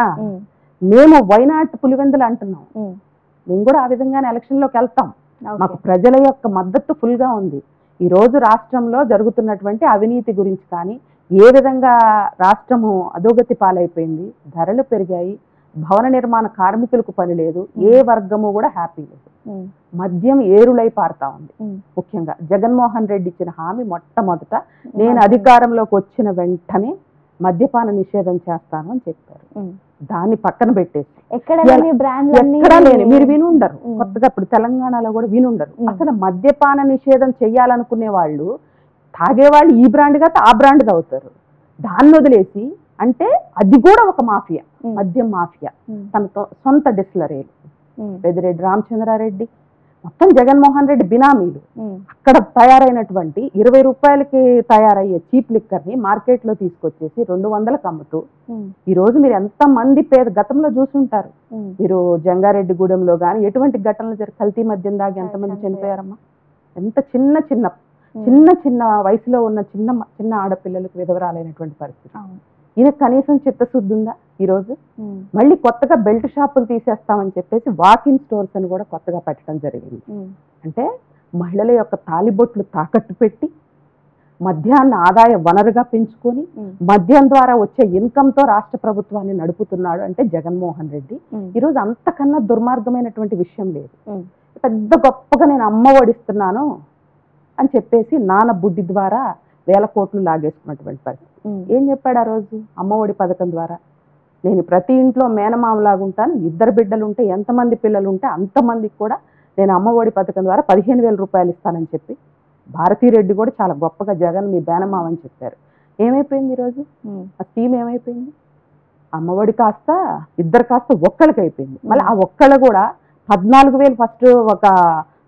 మేము వైనాట్ పులివెందులు అంటున్నాం మేము కూడా ఆ విధంగానే ఎలక్షన్లోకి వెళ్తాం మాకు ప్రజల యొక్క మద్దతు ఫుల్గా ఉంది ఈ రోజు రాష్ట్రంలో జరుగుతున్నటువంటి అవినీతి గురించి కానీ ఏ విధంగా రాష్ట్రము అధోగతి పాలైపోయింది ధరలు పెరిగాయి భవన నిర్మాణ కార్మికులకు పని లేదు ఏ వర్గము కూడా హ్యాపీ లేదు మద్యం ఏరులై పారుతా ఉంది ముఖ్యంగా జగన్మోహన్ రెడ్డి ఇచ్చిన హామీ మొట్టమొదట నేను అధికారంలోకి వచ్చిన వెంటనే మద్యపాన నిషేధం చేస్తాను అని చెప్పారు దాన్ని పక్కన పెట్టేసి ఎక్కడ ఎలా- లేని బ్రాండ్ ఎక్కడా లేని మీరు వినుండరు ఉమ్. కొత్తగా ఇప్పుడు తెలంగాణలో కూడా వినుండరు ఉమ్. అసలు మద్యపాన నిషేధం చెయ్యాలనుకునే వాళ్ళు తాగేవాళ్ళు ఈ బ్రాండ్ కాదు ఆ బ్రాండ్ అవుతారు దాన్ని వదిలేసి అంటే అది కూడా ఒక మాఫియా మద్యం మాఫియా తన తొ- సొంత డిస్లరీలు పెద్దిరెడ్డి రామచంద్రారెడ్డి మొత్తం జగన్మోహన్ రెడ్డి బినామీలు అక్కడ తయారైనటువంటి ఇరవై రూపాయలకి తయారయ్యే చీప్ లిక్కర్ని మార్కెట్లో తీసుకొచ్చేసి రెండు వందలకు అమ్ముతూ ఈ రోజు మీరు ఎంత మంది పేద గతంలో చూసుంటారు మీరు జంగారెడ్డిగూడెంలో కానీ ఎటువంటి ఘటనలు జరిగి కల్తీ మద్యం దాగి ఎంతమంది చనిపోయారు. చనిపోయారమ్మా ఎంత చిన్న చిన్న చిన్న చిన్న వయసులో ఉన్న చిన్న మ- చిన్న ఆడపిల్లలకు విధవరాలైనటువంటి పరిస్థితి ఈయన కనీసం చిత్తశుద్ధి ఉందా ఈరోజు మళ్ళీ కొత్తగా బెల్ట్ షాపులు తీసేస్తామని చెప్పేసి వాకిన్ స్టోర్స్ అని కూడా కొత్తగా పెట్టడం జరిగింది అంటే మహిళల యొక్క తాలిబొట్లు తాకట్టు పెట్టి మద్యాన్ని ఆదాయ వనరుగా పెంచుకొని మద్యం ద్వారా వచ్చే ఇన్కమ్తో రాష్ట్ర ప్రభుత్వాన్ని నడుపుతున్నాడు అంటే జగన్మోహన్ రెడ్డి ఈరోజు అంతకన్నా దుర్మార్గమైనటువంటి విషయం లేదు ఉమ్. పెద్ద గొప్పగా నేను అమ్మ ఒడిస్తున్నాను అని చెప్పేసి నాన్న బుడ్డి ద్వారా వేల కోట్లు లాగేసుకున్నటువంటి పరిస్థితి ఏం చెప్పాడు ఆ రోజు అమ్మ ఒడి పథకం ద్వారా నేను ప్రతి ఇంట్లో మేనమామలాగా ఉంటాను ఇద్దరు బిడ్డలు ఉంటే ఎంతమంది పిల్లలు ఉంటే అంతమందికి కూడా నేను అమ్మ ఒడి పథకం ద్వారా పదిహేను వేల రూపాయలు ఇస్తానని చెప్పి భారతీరెడ్డి కూడా చాలా గొప్పగా జగన్ మీ బేనమామ అని చెప్పారు ఏమైపోయింది ఈరోజు ఆ స్కీమ్ ఏమైపోయింది అమ్మఒడి కాస్త ఇద్దరు కాస్త ఒక్కళ్ళకి అయిపోయింది మళ్ళీ ఆ ఒక్కళ్ళు కూడా పద్నాలుగు వేలు ఫస్ట్ ఒక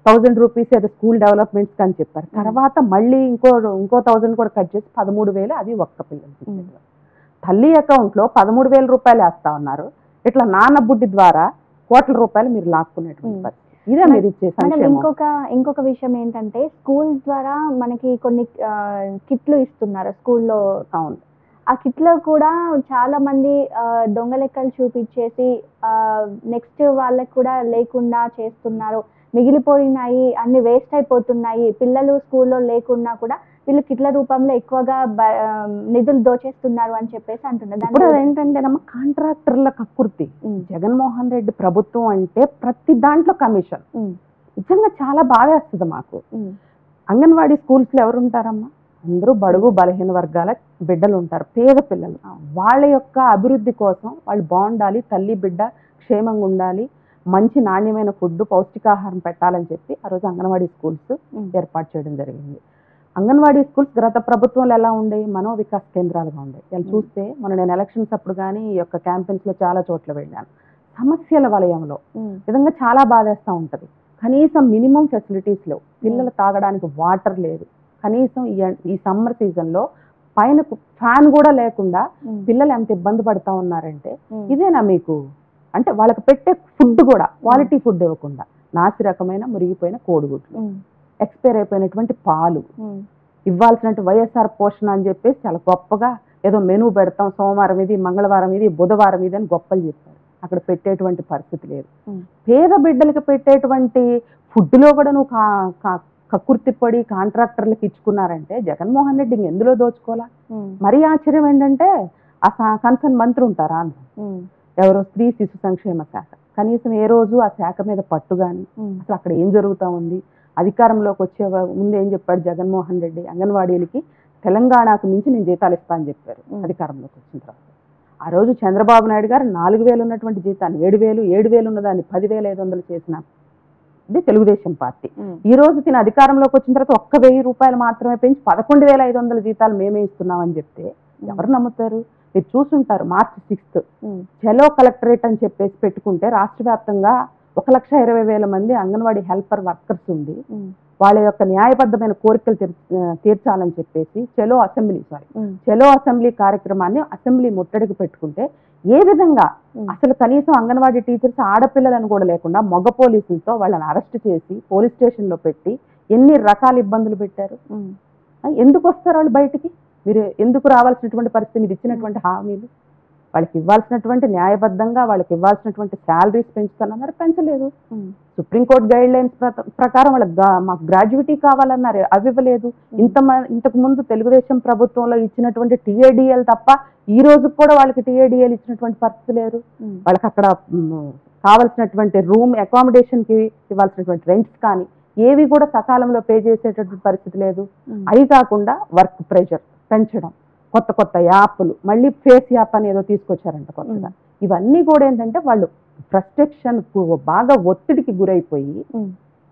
థౌజండ్ రూపీస్ ఏదో స్కూల్ డెవలప్మెంట్స్ అని చెప్పారు తర్వాత మళ్ళీ ఇంకో ఇంకో థౌజండ్ కూడా కట్ చేసి పదమూడు వేలు అది ఒక్క పిల్లలకి ఇచ్చేది. తల్లి అకౌంట్లో పదమూడు వేల రూపాయలు వేస్తా ఉన్నారు ఇట్లా నాన్న బుడ్డి ద్వారా కోట్ల రూపాయలు మీరు లాక్కునేటువంటి మ్మ్. పరిస్థితి ఇదే మీరు ఇచ్చే మేడం సంక్షేమం ఇంకొక ఇంకొక విషయం ఏంటంటే స్కూల్ ద్వారా మనకి కొన్ని ఆ, కిట్లు ఇస్తున్నారు స్కూల్లో అవును ఆ కిట్లో కూడా చాలా మంది ఆ, దొంగ లెక్కలు చూపించేసి నెక్స్ట్ వాళ్ళకి కూడా లేకుండా చేస్తున్నారు మిగిలిపోయినాయి అన్ని వేస్ట్ అయిపోతున్నాయి పిల్లలు స్కూల్లో లేకున్నా కూడా వీళ్ళు కిట్ల రూపంలో ఎక్కువగా బ- ఆ, నిధులు దోచేస్తున్నారు అని చెప్పేసి అంటున్నారు ఇప్పుడు దాని ఏంటంటేనమ్మా కాంట్రాక్టర్ల కక్కుర్తి ఉమ్, జగన్మోహన్ రెడ్డి ప్రభుత్వం అంటే ప్రతి దాంట్లో కమిషన్ ఉమ్, నిజంగా చాలా బాధేస్తుంది మాకు ఉమ్, అంగన్వాడీ స్కూల్స్లో ఎవరు ఉంటారమ్మా అందరూ బడుగు బలహీన వర్గాల బిడ్డలు ఉంటారు పేద పిల్లలు వాళ్ళ యొక్క అభివృద్ధి కోసం వాళ్ళు బాగుండాలి తల్లి బిడ్డ క్షేమంగా ఉండాలి మంచి నాణ్యమైన ఫుడ్ పౌష్టికాహారం పెట్టాలని చెప్పి ఆ రోజు అంగన్వాడీ స్కూల్స్ ఉమ్, ఏర్పాటు చేయడం జరిగింది అంగన్వాడీ స్కూల్స్ గత ప్రభుత్వంలో ఎలా ఉండేవి మనో వికాస్ కేంద్రాలుగా ఉండేవి ఇలా మ్మ్. చూస్తే మొన్న నేను ఎలక్షన్స్ అప్పుడు కానీ ఈ యొక్క క్యాంపెయిన్స్లో చాలా చోట్ల వెళ్ళాను సమస్యల వలయంలో ఉమ్, విధంగా చాలా బాధేస్తూ ఉంటుంది కనీసం మినిమం ఫెసిలిటీస్ లేవు పిల్లలు తాగడానికి వాటర్ లేదు కనీసం ఈ ఈ సమ్మర్ సీజన్లో పైన ఫ్యాన్ కూడా లేకుండా ఉమ్, పిల్లలు ఎంత ఇబ్బంది పడుతూ ఉన్నారంటే ఉమ్, ఇదేనా మీకు అంటే వాళ్ళకి పెట్టే ఫుడ్ కూడా క్వాలిటీ ఫుడ్ ఇవ్వకుండా నాసి రకమైన మురిగిపోయిన కోడిగుడ్లు ఉమ్, ఎక్స్పైర్ అయిపోయినటువంటి పాలు ఉమ్, ఇవ్వాల్సినట్టు వైఎస్ఆర్ పోషణ అని చెప్పేసి చాలా గొప్పగా ఏదో మెనూ పెడతాం సోమవారం ఇది మంగళవారం ఇది బుధవారం ఇది అని గొప్పలు చెప్పారు అక్కడ పెట్టేటువంటి పరిస్థితి లేదు ఉమ్. పేద బిడ్డలకి పెట్టేటువంటి ఫుడ్లో కూడా నువ్వు కా కా- కక్కుర్తి పడి కాంట్రాక్టర్లకు ఇచ్చుకున్నారంటే జగన్మోహన్ రెడ్డి ఇంక ఎందులో దోచుకోవాలా ఉమ్, మరీ ఆశ్చర్యం ఏంటంటే ఆ కన్సర్న్ మంత్రి ఉంటారా ఉమ్, ఎవరో స్త్రీ శిశు సంక్షేమ శాఖ కనీసం ఏ రోజు ఆ శాఖ మీద పట్టు కానీ ఉమ్, అసలు అక్కడ ఏం జరుగుతూ ఉంది అధికారంలోకి వచ్చే వ- ముందు ఏం చెప్పాడు జగన్మోహన్ రెడ్డి అంగన్వాడీలకి తెలంగాణకు మించి నేను జీతాలు ఇస్తా అని చెప్పారు మ్మ్. అధికారంలోకి వచ్చిన తర్వాత ఆ రోజు చంద్రబాబు నాయుడు గారు నాలుగు వేలు ఉన్నటువంటి జీతాన్ని ఏడు వేలు ఏడు వేలు ఉన్నదాన్ని పదివేల ఐదు వందలు చేసిన ఇది తెలుగుదేశం పార్టీ ఉమ్, ఈ రోజు తిన అధికారంలోకి వచ్చిన తర్వాత ఒక్క వెయ్యి రూపాయలు మాత్రమే పెంచి పదకొండు వేల ఐదు వందల జీతాలు మేమే ఇస్తున్నామని చెప్తే ఎవరు నమ్ముతారు మీరు చూసుంటారు మార్చి సిక్స్త్ ఉమ్, చలో కలెక్టరేట్ అని చెప్పేసి పెట్టుకుంటే రాష్ట్ర వ్యాప్తంగా ఒక లక్ష ఇరవై వేల మంది అంగన్వాడీ హెల్పర్ వర్కర్స్ ఉంది ఉమ్, వాళ్ళ యొక్క న్యాయబద్ధమైన కోరికలు తీర్- తీర్చాలని చెప్పేసి చలో అసెంబ్లీ సారీ ఉమ్, చలో అసెంబ్లీ కార్యక్రమాన్ని అసెంబ్లీ ముట్టడికి పెట్టుకుంటే ఏ విధంగా ఉమ్. అసలు కనీసం అంగన్వాడీ టీచర్స్ ఆడపిల్లలను కూడా లేకుండా మగ పోలీసులతో వాళ్ళని అరెస్ట్ చేసి పోలీస్ స్టేషన్లో పెట్టి ఎన్ని రకాల ఇబ్బందులు పెట్టారు ఉమ్, ఆ, ఎందుకు వస్తారు వాళ్ళు బయటికి మీరు ఎందుకు రావాల్సినటువంటి పరిస్థితి మీరు ఇచ్చినటువంటి హామీలు వాళ్ళకి ఇవ్వాల్సినటువంటి న్యాయబద్ధంగా వాళ్ళకి ఇవ్వాల్సినటువంటి శాలరీస్ పెంచుతానన్నారు పెంచలేదు ఉమ్, సుప్రీంకోర్టు గైడ్ లైన్స్ ప్రకారం వాళ్ళకి గా- మాకు గ్రాడ్యుయేటీ కావాలన్నారు అవి ఇవ్వలేదు ఇంత మ- ఇంతకు ముందు తెలుగుదేశం ప్రభుత్వంలో ఇచ్చినటువంటి టీఏడిఎల్ తప్ప ఈ రోజు కూడా వాళ్ళకి టీఏడిఎల్ ఇచ్చినటువంటి పరిస్థితి లేరు ఉమ్, వాళ్ళకి అక్కడ మ్, కావాల్సినటువంటి రూమ్ అకామిడేషన్కి ఇవ్వాల్సినటువంటి రెంట్స్ కానీ ఏవి కూడా సకాలంలో పే చేసేటటువంటి పరిస్థితి లేదు ఉమ్, అవి కాకుండా వర్క్ ప్రెషర్ పెంచడం కొత్త కొత్త యాప్లు మళ్ళీ ఫేస్ యాప్ అని ఏదో తీసుకొచ్చారంట కొత్తగా ఇవన్నీ కూడా ఏంటంటే వాళ్ళు ఫ్రస్ట్రేషన్ బాగా ఒత్తిడికి గురైపోయి ఉమ్,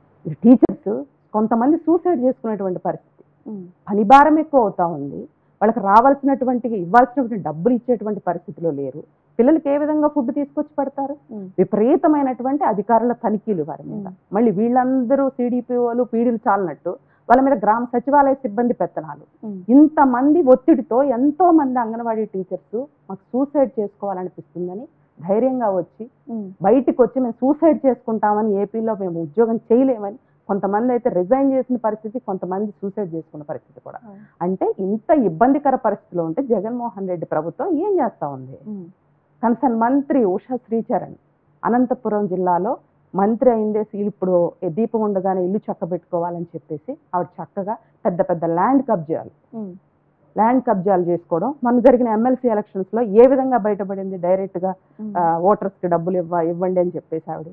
టీచర్స్ కొంతమంది సూసైడ్ చేసుకునేటువంటి పరిస్థితి ఉమ్, పని భారం ఎక్కువ అవుతా ఉంది వాళ్ళకి రావాల్సినటువంటి ఇవ్వాల్సినటువంటి డబ్బులు ఇచ్చేటువంటి పరిస్థితిలో లేరు పిల్లలకి ఏ విధంగా ఫుడ్ తీసుకొచ్చి పెడతారు ఉమ్, విపరీతమైనటువంటి అధికారుల తనిఖీలు వారి మీద మ్మ్. మళ్ళీ వీళ్ళందరూ సిడిపిఓలు పీడీలు చాలినట్టు వాళ్ళ మీద గ్రామ సచివాలయ సిబ్బంది పెత్తనాలు ఉమ్, ఇంతమంది ఒత్తిడితో ఎంతో మంది అంగన్వాడీ టీచర్స్ మాకు సూసైడ్ చేసుకోవాలనిపిస్తుందని ధైర్యంగా వచ్చి ఉమ్, బయటికి వచ్చి మేము సూసైడ్ చేసుకుంటామని ఏపీలో మేము ఉద్యోగం చేయలేమని కొంతమంది అయితే రిజైన్ చేసిన పరిస్థితి కొంతమంది సూసైడ్ చేసుకున్న పరిస్థితి కూడా అవును. అంటే ఇంత ఇబ్బందికర పరిస్థితిలో ఉంటే జగన్మోహన్ రెడ్డి ప్రభుత్వం ఏం చేస్తా ఉంది ఉమ్, కన్సర్న్ మంత్రి ఉషా శ్రీచరణ్ అనంతపురం జిల్లాలో మంత్రి అయిందే ఇప్పుడు దీపం ఉండగానే ఇల్లు చక్కబెట్టుకోవాలని చెప్పేసి ఆవిడ చక్కగా పెద్ద పెద్ద ల్యాండ్ కబ్జాలు ఉమ్, ల్యాండ్ కబ్జాలు చేసుకోవడం మన జరిగిన ఎమ్మెల్సీ ఎలక్షన్స్లో ఏ విధంగా బయటపడింది డైరెక్ట్గా ఉమ్, ఓటర్స్కి డబ్బులు ఇవ్వ ఇవ్వండి అని చెప్పేసి ఆవిడ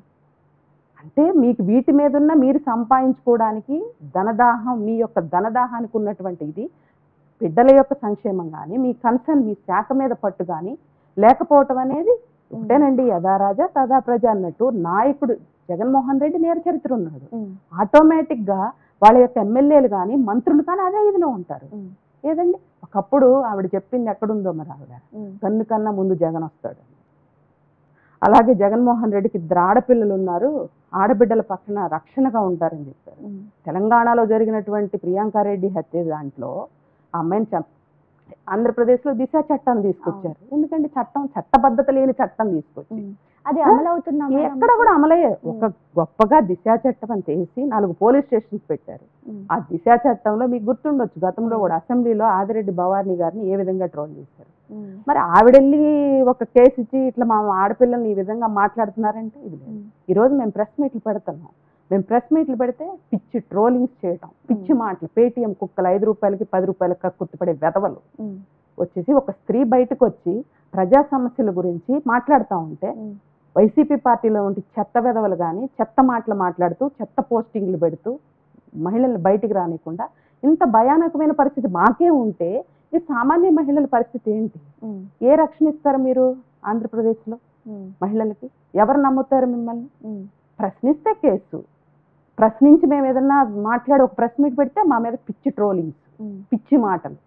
అంటే మీకు వీటి మీద ఉన్న మీరు సంపాదించుకోవడానికి ధనదాహం మీ యొక్క ధనదాహానికి ఉన్నటువంటి ఇది బిడ్డల యొక్క సంక్షేమం కానీ మీ కన్సర్న్ మీ శాఖ మీద పట్టు కానీ లేకపోవటం అనేది ఒకటేనండి యథా రాజా తదా ప్రజ అన్నట్టు నాయకుడు జగన్మోహన్ రెడ్డి నేర చరిత్ర ఉన్నాడు ఉమ్, ఆటోమేటిక్గా వాళ్ళ యొక్క ఎమ్మెల్యేలు కానీ మంత్రులు కానీ అదే ఇదిలో ఉంటారు ఉమ్, ఏదండి ఒకప్పుడు ఆవిడ చెప్పింది ఎక్కడుందో మరి ఆవిడ ఉమ్, కన్ను కన్నా ముందు జగన్ వస్తాడు అలాగే జగన్మోహన్ రెడ్డికి ఇద్దరు ఆడపిల్లలు ఉన్నారు ఆడబిడ్డల పక్కన రక్షణగా ఉంటారని చెప్పారు ఉమ్, తెలంగాణలో జరిగినటువంటి ప్రియాంకారెడ్డి హత్య దాంట్లో ఆ అమ్మాయిని చంప ఆంధ్రప్రదేశ్లో దిశ చట్టాన్ని తీసుకొచ్చారు ఎందుకంటే చట్టం చట్టబద్ధత లేని చట్టం తీసుకొచ్చి ఉమ్. అది అమలు అవుతుందా మేడం? ఎక్కడ కూడా అమలయ్యే ఒక గొప్పగా దిశ చట్టం అని చేసి నాలుగు పోలీస్ స్టేషన్స్ పెట్టారు ఉమ్, ఆ దిశ చట్టంలో మీకు గుర్తుండొచ్చు గతంలో కూడా అసెంబ్లీలో ఆదిరెడ్డి భవానీ గారిని ఏ విధంగా ట్రోల్ చేశారు ఉమ్, మరి ఆవిడెళ్ళి ఒక కేసు ఇచ్చి ఇట్లా మా ఆడపిల్లల్ని ఈ విధంగా మాట్లాడుతున్నారంటే ఇది లేదు ఉమ్, ఈరోజు మేము ప్రెస్ మీట్లు పెడుతున్నాం మేము ప్రెస్ మీట్లు పెడితే పిచ్చి ట్రోలింగ్స్ చేయటం పిచ్చి మాటలు పేటీఎం కుక్కలు ఐదు రూపాయలకి పది రూపాయలకి కక్కుర్తిపడే వెధవలు ఉమ్, వచ్చేసి ఒక స్త్రీ బయటకు వచ్చి ప్రజా సమస్యల గురించి మాట్లాడుతూ ఉంటే ఉమ్, వైసీపీ పార్టీలో ఉండి చెత్త వెధవలు కానీ చెత్త మాటలు మాట్లాడుతూ చెత్త పోస్టింగ్లు పెడుతూ మహిళలు బయటికి రానికుండా ఇంత భయానకమైన పరిస్థితి మాకే ఉంటే ఈ సామాన్య మహిళల పరిస్థితి ఏంటి ఉమ్, ఏ రక్షణ ఇస్తారు మీరు ఆంధ్రప్రదేశ్లో ఉమ్, మహిళలకి ఎవరు నమ్ముతారు మిమ్మల్ని ఉమ్, ప్రశ్నిస్తే కేసు ప్రశ్నించి మేము ఏదన్నా మాట్లాడి ఒక ప్రెస్ మీట్ పెడితే మా మీద పిచ్చి ట్రోలింగ్స్ ఉమ్, పిచ్చి మాటలు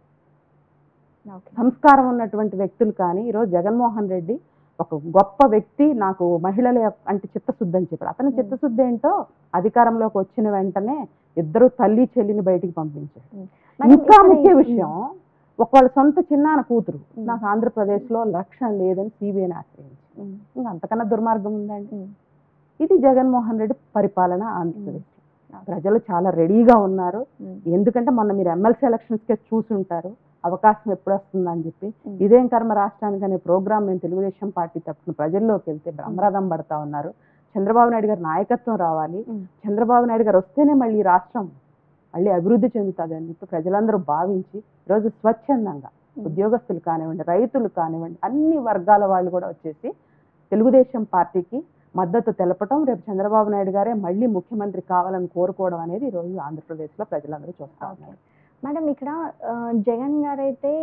ఓకే. సంస్కారం ఉన్నటువంటి వ్యక్తులు కానీ ఈరోజు జగన్మోహన్ రెడ్డి ఒక గొప్ప వ్యక్తి నాకు మహిళల యొక్క- అంటే చిత్తశుద్ధి అని చెప్పాడు అతని Hmm. చిత్తశుద్ధి ఏంటో అధికారంలోకి వచ్చిన వెంటనే ఇద్దరు తల్లి చెల్లిని బయటికి పంపించారు మేడం, ఇంకా ఇక్కడ ముఖ్య ఈ- విషయం ఒక వాళ్ళ సొంత చిన్నాన్న కూతురు Hmm. నాకు ఆంధ్రప్రదేశ్లో రక్షణ లేదని సిబిఐని ఆశ్రయించి ఉమ్, ఇంకా అంతకన్నా దుర్మార్గం ఉందండి ఉమ్, ఇది జగన్మోహన్ రెడ్డి పరిపాలన ఆంధ్రప్రదేశ్ Hmm. ప్రజలు చాలా రెడీగా ఉన్నారు ఉమ్, ఎందుకంటే మొన్న మీరు ఎమ్మెల్సీ ఎలక్షన్స్కే చూసుంటారు అవకాశం ఎప్పుడు వస్తుందని చెప్పి ఉమ్, ఇదేం కర్మ రాష్ట్రానికి అనే ప్రోగ్రామ్ మేము తెలుగుదేశం పార్టీ తరఫున ప్రజల్లోకి వెళ్తే బ్రహ్మరథం పడతా ఉన్నారు చంద్రబాబు నాయుడు గారి నాయకత్వం రావాలి ఉమ్, చంద్రబాబు నాయుడు గారు వస్తేనే మళ్ళీ ఈ రాష్ట్రం మళ్ళీ అభివృద్ధి చెందుతుంది అని చెప్పి ప్రజలందరూ భావించి ఈరోజు స్వచ్ఛందంగా ఉమ్. ఉద్యోగస్తులు కానివ్వండి రైతులు కానివ్వండి అన్ని వర్గాల వాళ్ళు కూడా వచ్చేసి తెలుగుదేశం పార్టీకి మద్దతు తెలపటం రేపు చంద్రబాబు నాయుడు గారే మళ్ళీ ముఖ్యమంత్రి కావాలని కోరుకోవడం అనేది ఈరోజు ఆంధ్రప్రదేశ్లో ప్రజలందరూ చూస్తా ఓకే. ఉన్నారు మేడం ఇక్కడ ఆ, జగన్ గారు అయితే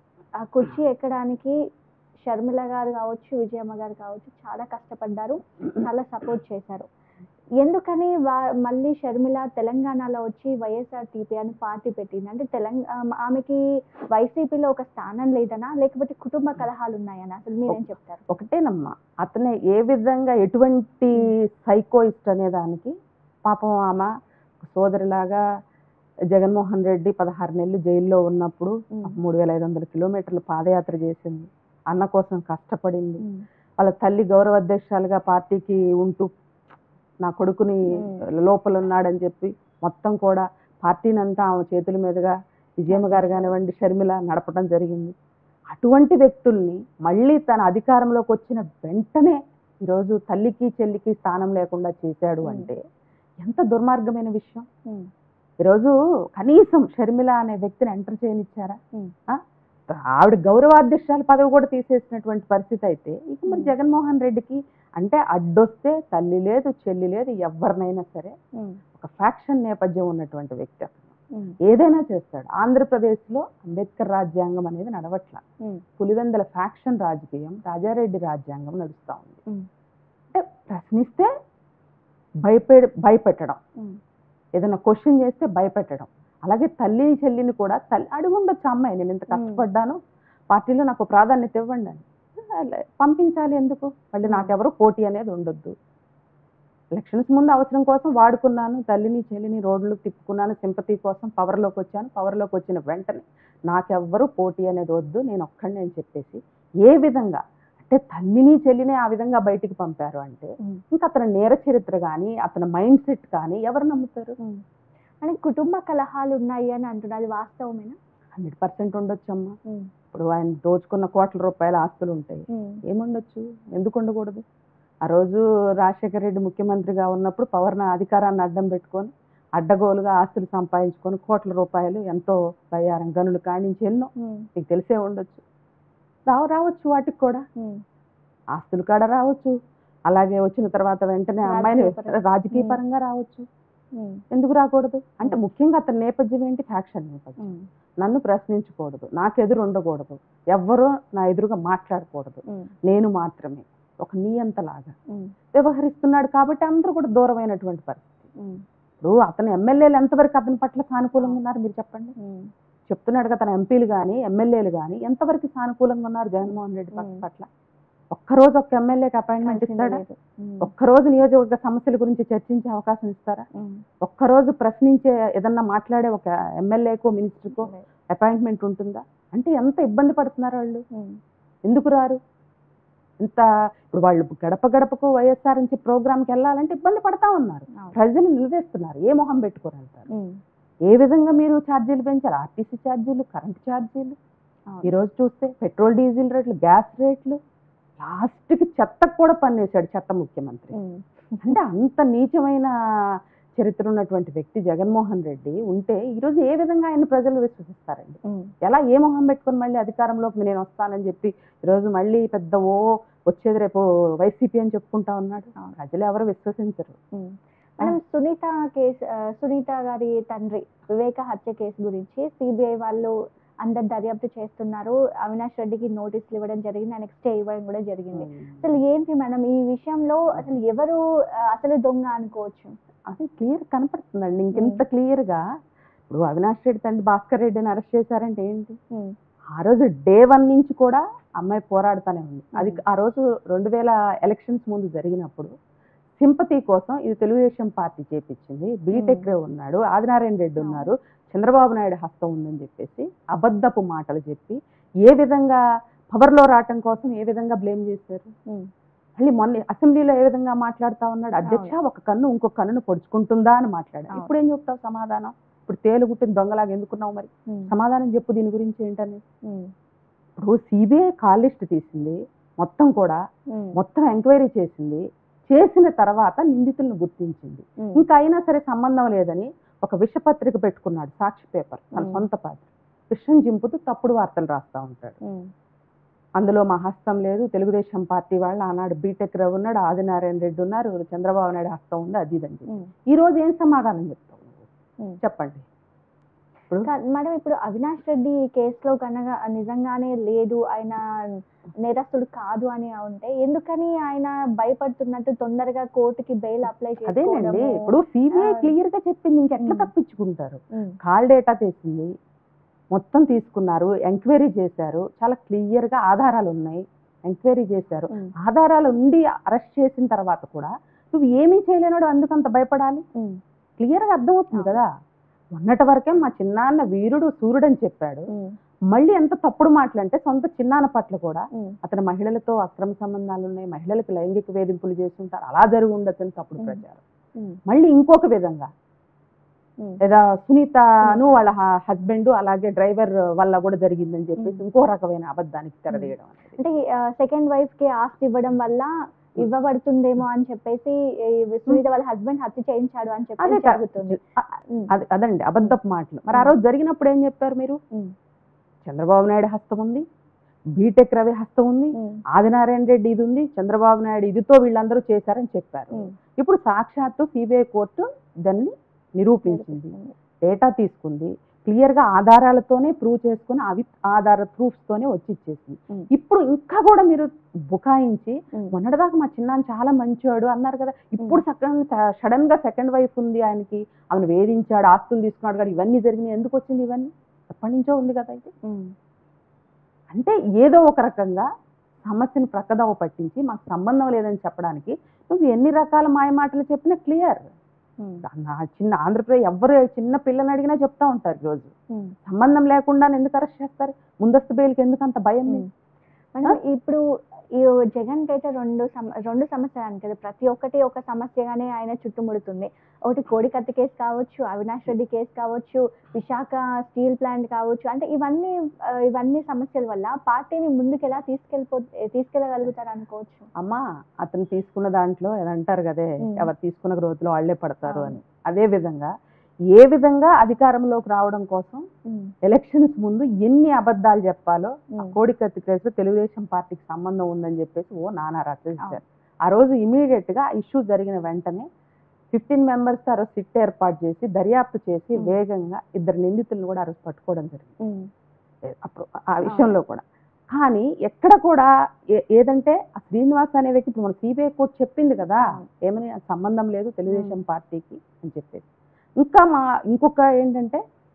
ఆ కుర్చీ ఎక్కడానికి షర్మిల గారు కావచ్చు విజయమ్మ గారు కావచ్చు చాలా కష్టపడ్డారు చాలా సపోర్ట్ చేశారు ఎందుకని వా మళ్ళీ షర్మిల తెలంగాణలో వచ్చి వైఎస్ఆర్ టీపీ అని పార్టీ పెట్టింది అంటే తెలంగాణ ఆమెకి వైసీపీలో ఒక స్థానం లేదనా లేకపోతే కుటుంబ కలహాలు ఉన్నాయనా అసలు మీరేం చెప్తారు ఒకటేనమ్మా అతనే ఏ విధంగా ఎటువంటి సైకోయిస్ట్ అనే దానికి పాపం ఆమె సోదరిలాగా జగన్మోహన్ రెడ్డి పదహారు నెలలు జైల్లో ఉన్నప్పుడు ఉమ్. మూడు వేల ఐదు వందల కిలోమీటర్లు పాదయాత్ర చేసింది అన్న కోసం కష్టపడింది ఉమ్, వాళ్ళ తల్లి గౌరవ అధ్యక్షురాలుగా పార్టీకి ఉంటూ నా కొడుకుని ఉమ్. లోపల ఉన్నాడని చెప్పి మొత్తం కూడా పార్టీని అంతా ఆమె చేతుల మీదుగా విజయమ్మ గారు కానివ్వండి షర్మిల నడపడం జరిగింది అటువంటి వ్యక్తుల్ని మళ్ళీ తన అధికారంలోకి వచ్చిన వెంటనే ఈరోజు తల్లికి చెల్లికి స్థానం లేకుండా చేశాడు ఉమ్. అంటే ఎంత దుర్మార్గమైన విషయం ఉమ్, ఈరోజు కనీసం షర్మిల అనే వ్యక్తిని ఎంటర్ చేయనిచ్చారా ఉమ్. ఆ? ఆవిడ గౌరవాధ్యక్షురాలు పదవి కూడా తీసేసినటువంటి పరిస్థితి అయితే ఇక మరి ఉమ్. జగన్మోహన్ రెడ్డికి అంటే అడ్డొస్తే తల్లి లేదు చెల్లి లేదు ఎవరినైనా సరే ఉమ్, ఒక ఫ్యాక్షన్ నేపథ్యం ఉన్నటువంటి వ్యక్తి అతను ఉమ్, ఏదైనా చేస్తాడు ఆంధ్రప్రదేశ్లో అంబేద్కర్ రాజ్యాంగం అనేది నడవట్ల ఉమ్, పులివెందల ఫ్యాక్షన్ రాజకీయం రాజారెడ్డి రాజ్యాంగం నడుస్తూ ఉంది ఉమ్, అంటే ప్రశ్నిస్తే భయపె భయపెట్టడం ఉమ్, ఏదైనా క్వశ్చన్ చేస్తే భయపెట్టడం అలాగే తల్లి చెల్లిని కూడా తల్లి అడిగి ఉండొచ్చు అమ్మాయి నేను ఇంత మ్మ్. కష్టపడ్డాను పార్టీలో నాకు ప్రాధాన్యత ఇవ్వండి అని అలా పంపించాలి ఎందుకు మళ్ళీ మ్మ్. నాకెవరు పోటీ అనేది ఉండొద్దు ఎలక్షన్స్ ముందు అవసరం కోసం వాడుకున్నాను తల్లిని చెల్లిని రోడ్లు తిప్పుకున్నాను సింపతి కోసం పవర్లోకి వచ్చాను పవర్లోకి వచ్చిన వెంటనే నాకెవ్వరు పోటీ అనేది వద్దు నేను ఒక్కడిని అని చెప్పేసి ఏ విధంగా అంటే తల్లిని చెల్లిని ఆ విధంగా బయటికి పంపారు అంటే ఉమ్. ఇంకా అతని నేర చరిత్ర కానీ అతని మైండ్ సెట్ కానీ ఎవరు నమ్ముతారు ఉమ్. అని కుటుంబ కలహాలు ఉన్నాయి అని అంటున్నారు అది వాస్తవమేనా హండ్రెడ్ పర్సెంట్ ఉండొచ్చమ్మా ఉమ్, ఇప్పుడు ఆయన దోచుకున్న కోట్ల రూపాయల ఆస్తులు ఉంటాయి ఉమ్, ఏముండొచ్చు ఎందుకు ఉండకూడదు ఆ రోజు రాజశేఖర రెడ్డి ముఖ్యమంత్రిగా ఉన్నప్పుడు పవర్న అధికారాన్ని అడ్డం పెట్టుకొని అడ్డగోలుగా ఆస్తులు సంపాదించుకొని కోట్ల రూపాయలు ఎంతో బయ్యారం గనులు కానించి ఎన్నో ఉమ్, మీకు తెలిసే ఉండొచ్చు రావు రావచ్చు వాటికి కూడా ఉమ్, ఆస్తులు కాడ రావచ్చు అలాగే వచ్చిన తర్వాత వెంటనే అమ్మాయిని రాజకీయపరంగా. రాజకీయ ఉమ్. పరంగా రావచ్చు ఉమ్, ఎందుకు రాకూడదు అంటే ఉమ్. ముఖ్యంగా అతని నేపథ్యం ఏంటి ఫ్యాక్షన్ నేపథ్యం ఉమ్, నన్ను ప్రశ్నించకూడదు నాకు ఎదురు ఉండకూడదు ఎవ్వరూ నా ఎదురుగా మాట్లాడకూడదు ఉమ్, నేను మాత్రమే ఒక నియంతలాగా ఉమ్, వ్యవహరిస్తున్నాడు కాబట్టి అందరూ కూడా దూరమైనటువంటి పరిస్థితి ఉమ్, ఇప్పుడు అతని ఎమ్మెల్యేలు ఎంతవరకు అతని పట్ల సానుకూలంగా ఉన్నారు మీరు చెప్పండి ఉమ్, చెప్తున్నాడు కదా తన ఎంపీలు కానీ ఎమ్మెల్యేలు కానీ ఎంతవరకు సానుకూలంగా ఉన్నారు జగన్మోహన్ రెడ్డి పట్ల మ్మ్. పట్ల ఒక్క ఒక్కరోజు ఒక్క ఎమ్మెల్యేకి అపాయింట్మెంట్ కలిసింది ఇస్తాడా లేదు. ఉమ్. ఒక్కరోజు నియోజకవర్గ సమస్యల గురించి చర్చించే అవకాశం ఇస్తారా ఉమ్. ఒక్కరోజు ప్రశ్నించే ఏదన్నా మాట్లాడే ఒక ఎమ్మెల్యేకో మినిస్టర్కో లేదు. అపాయింట్మెంట్ ఉంటుందా అంటే ఎంత ఇబ్బంది పడుతున్నారు వాళ్ళు ఉమ్. ఎందుకు రారు ఇంత ఇప్పుడు వాళ్ళు గడప గడపకు వైఎస్ఆర్ నుంచి ప్రోగ్రామ్కి వెళ్ళాలంటే ఇబ్బంది పడతా ఉన్నారు అవును. ప్రజలు నిలదీస్తున్నారు ఏ మొహం పెట్టుకొని వెళ్తారు ఉమ్. ఏ విధంగా మీరు ఛార్జీలు పెంచారు ఆర్టీసీ ఛార్జీలు కరెంట్ ఛార్జీలు అవును. ఈరోజు చూస్తే పెట్రోల్ డీజిల్ రేట్లు గ్యాస్ రేట్లు లాస్ట్కి చెత్తకు కూడా పన్నేశాడు చెత్త ముఖ్యమంత్రి ఉమ్. అంటే అంత నీచమైన చరిత్ర ఉన్నటువంటి వ్యక్తి జగన్మోహన్ రెడ్డి ఉంటే ఈరోజు ఏ విధంగా ఆయన ప్రజలు విశ్వసిస్తారండి ఉమ్. ఎలా ఏ మొహం పెట్టుకొని మళ్ళీ అధికారంలోకి నేను వస్తానని చెప్పి ఈరోజు మళ్ళీ పెద్ద ఓ వచ్చేది రేపు వైసీపీ అని చెప్పుకుంటా ఉన్నాడు అవును. ప్రజలు ఎవరు విశ్వసించరు ఉమ్. మేడం సునీత కేసు ఆ, సునీత గారి తండ్రి వివేక హత్య కేసు గురించి సిబిఐ వాళ్ళు అందరు దర్యాప్తు చేస్తున్నారు అవినాష్ రెడ్డికి నోటీసులు ఇవ్వడం జరిగింది ఆయనకి స్టే ఇవ్వడం కూడా జరిగింది అసలు ఏంటి మేడం ఈ విషయంలో అసలు ఎవరు ఆ, అసలు దొంగ అనుకోవచ్చు అది క్లియర్ కనపడుతుందండి ఇంకెంత క్లియర్గా ఇప్పుడు అవినాష్ రెడ్డి తండ్రి భాస్కర్ రెడ్డిని అరెస్ట్ చేశారంటే ఏంటి ఉమ్. ఆ రోజు డే వన్ నుంచి కూడా అమ్మాయి పోరాడుతూనే ఉంది అది ఆ రోజు రెండు వేల ఎలక్షన్స్ ముందు జరిగినప్పుడు సింపతి కోసం ఇది తెలుగుదేశం పార్టీ చేపించింది బీటెక్ ఉన్నాడు ఆదినారాయణ రెడ్డి ఉన్నారు చంద్రబాబు నాయుడు హస్తం ఉందని చెప్పేసి అబద్ధపు మాటలు చెప్పి ఏ విధంగా పవర్లో రావటం కోసం ఏ విధంగా బ్లేమ్ చేశారు ఉమ్. మళ్ళీ మొన్న అసెంబ్లీలో ఏ విధంగా మాట్లాడుతా ఉన్నాడు అధ్యక్ష ఒక కన్ను ఇంకొక కన్నును పొడుచుకుంటుందా అని మాట్లాడాడు అవును. ఇప్పుడు ఏం చెప్తావు సమాధానం ఇప్పుడు తేలు గుట్టిన దొంగలాగా ఎందుకున్నావు మరి ఉమ్. సమాధానం చెప్పు దీని గురించి ఏంటని ఉమ్. ఇప్పుడు సిబిఐ కాల్ లిస్ట్ తీసింది మొత్తం కూడా ఉమ్. మొత్తం ఎంక్వైరీ చేసింది చేసిన తర్వాత నిందితులను గుర్తించింది ఉమ్. ఇంకా అయినా సరే సంబంధం లేదని ఒక విషపత్రిక పెట్టుకున్నాడు సాక్షి పేపర్ తన మ్మ్. సొంత పాత్ర విషం జింపుతూ తప్పుడు వార్తలు రాస్తా ఉంటాడు ఉమ్. అందులో మా హస్తం లేదు తెలుగుదేశం పార్టీ వాళ్ళు ఆనాడు బీటెక్ రావు ఉన్నాడు ఆదినారాయణ రెడ్డి ఉన్నారు చంద్రబాబు నాయుడు హస్తం ఉంది అది ఇదని చెప్పి. ఉమ్. ఈ రోజు ఏం సమాధానం చెప్తావు నువ్వు? ఉమ్. చెప్పండి ఇప్పుడు కా- మేడం ఇప్పుడు అవినాష్ రెడ్డి కేసులో కనుక నిజంగానే లేదు ఆయన నేరస్తుడు కాదు అని ఉంటే ఎందుకని ఆయన భయపడుతున్నట్టు తొందరగా కోర్టుకి బెయిల్ అప్లై అదేనండి ఇప్పుడు సిబిఐ ఆ, క్లియర్ గా చెప్పింది ఇంకెట్లా మ్మ్. తప్పించుకుంటారు కాల్ డేటా తీసింది మొత్తం తీసుకున్నారు ఎంక్వైరీ చేశారు చాలా క్లియర్ గా ఆధారాలు ఉన్నాయి ఎంక్వైరీ చేశారు ఆధారాలు ఉండి అరెస్ట్ చేసిన తర్వాత కూడా నువ్వు ఏమీ చేయలేనాడు అందుకంత భయపడాలి క్లియర్ గా అర్థమవుతుంది అవును. కదా మొన్నటి వరకే మా చిన్నాన్న వీరుడు సూర్యుడు అని చెప్పాడు మళ్ళీ ఎంత తప్పుడు మాటలు అంటే సొంత చిన్నాన్న పట్ల కూడా అతను మహిళలతో అక్రమ సంబంధాలు ఉన్నాయి మహిళలకు లైంగిక వేధింపులు చేస్తుంటారు అలా జరిగి ఉండొచ్చు అని తప్పుడు మ్మ్. ప్రచారం మళ్ళీ ఇంకొక విధంగా లేదా సునీతను వాళ్ళ హస్బెండ్ అలాగే డ్రైవర్ వల్ల కూడా జరిగిందని చెప్పేసి మ్మ్. ఇంకో రకమైన అబద్ధానికి తెరదీయడం అనేది. అంటే సెకండ్ వైఫ్ కి ఆస్తి ఇవ్వడం వల్ల ఇవ్వబడుతుందేమో అని చెప్పేసి ఈ సునీత వాళ్ళ హస్బెండ్ హత్య చేయించాడు అని అదే చెప్పి కా- జరుగుతుంది ఉమ్. అది అదండి అబద్ధపు మాటలు మరి ఆ రోజు జరిగినప్పుడు ఏం చెప్పారు మీరు ఉమ్. చంద్రబాబు నాయుడు హస్తం ఉంది బీటెక్ రవి హస్తం ఉంది ఉమ్. ఆదినారాయణ రెడ్డి ఇది ఉంది చంద్రబాబు నాయుడు ఇదితో వీళ్ళందరూ చేశారని చెప్పారు ఉమ్. ఇప్పుడు సాక్షాత్తు సిబిఐ కోర్టు దాన్ని నిరూపించింది డేటా తీసుకుంది క్లియర్ గా ఆధారాలతోనే ప్రూవ్ చేసుకుని అవి ఆధార ప్రూఫ్స్ తోనే వచ్చి ఇచ్చేసింది ఉమ్. ఇప్పుడు ఇంకా కూడా మీరు బుకాయించి ఉమ్. మొన్నటిదాకా మా చిన్నాన్న చాలా మంచివాడు అన్నారు కదా ఇప్పుడు సెకండ్ సడన్ గా సెకండ్ వైఫ్ ఉంది ఆయనకి ఆమెను వేధించాడు ఆస్తులు తీసుకున్నాడు కదా ఇవన్నీ జరిగినాయి ఎందుకు వచ్చింది ఇవన్నీ ఎప్పటి నుంచో ఉంది కదా ఇది ఉమ్. అంటే ఏదో ఒక రకంగా సమస్యను ప్రక్కదవ పట్టించి మాకు సంబంధం లేదని చెప్పడానికి నువ్వు ఎన్ని రకాల మాయమాటలు చెప్పినా క్లియర్ ఉమ్. నా చిన్న ఆంధ్రప్రదేశ్ ఎవరు చిన్న పిల్లని అడిగినా చెప్తా ఉంటారు ఈరోజు ఉమ్. సంబంధం లేకుండా ఎందుకు అరెస్ట్ చేస్తారు ముందస్తు బెయిల్కి ఎందుకు అంత భయం మీకు? మేడం ఇప్పుడు ఈ జగన్ అయితే రెండు సమ రెండు సమస్యలు అని కదా ప్రతి ఒక్కటి ఒక సమస్యగానే ఆయన చుట్టుముడుతుంది ఒకటి కోడికత్తి కేసు కావచ్చు అవినాష్ రెడ్డి కేసు కావచ్చు విశాఖ స్టీల్ ప్లాంట్ కావచ్చు అంటే ఇవన్నీ ఆ, ఇవన్నీ సమస్యల వల్ల పార్టీని ముందుకు ఎలా తీసుకెళ్ళిపో తీసుకెళ్ళగలుగుతారు అనుకోవచ్చు అమ్మా అతను తీసుకున్న దాంట్లో ఏదో అంటారు కదే ఉమ్. ఎవరు తీసుకున్న గ్రోత్లో వాళ్ళే పడతారు అని అవును. అదే విధంగా ఏ విధంగా అధికారంలోకి రావడం కోసం ఉమ్. ఎలక్షన్స్ ముందు ఎన్ని అబద్ధాలు చెప్పాలో ఆ ఉమ్. కోడికత్తి కేసులో తెలుగుదేశం పార్టీకి సంబంధం ఉందని చెప్పేసి ఓ నానా రచ్చ చేశారు అవును. ఆ రోజు ఇమీడియట్ గా ఇష్యూ జరిగిన వెంటనే ఫిఫ్టీన్ మెంబర్స్ ఆ రోజు సిట్ ఏర్పాటు చేసి దర్యాప్తు చేసి ఉమ్. వేగంగా ఇద్దరు నిందితులను కూడా ఆ రోజు పట్టుకోవడం జరిగింది ఉమ్. ఏ- అప్పుడు ఆ విషయంలో కూడా కానీ ఎక్కడ కూడా ఏ- ఏదంటే ఆ శ్రీనివాస్ అనే వ్యక్తి ఇప్పుడు మన సిబిఐ కోర్టు చెప్పింది కదా అవును. ఏమని ఆ సంబంధం లేదు తెలుగుదేశం పార్టీకి అని చెప్పేసి ఇంకా మా ఇంకొక ఏంటంటే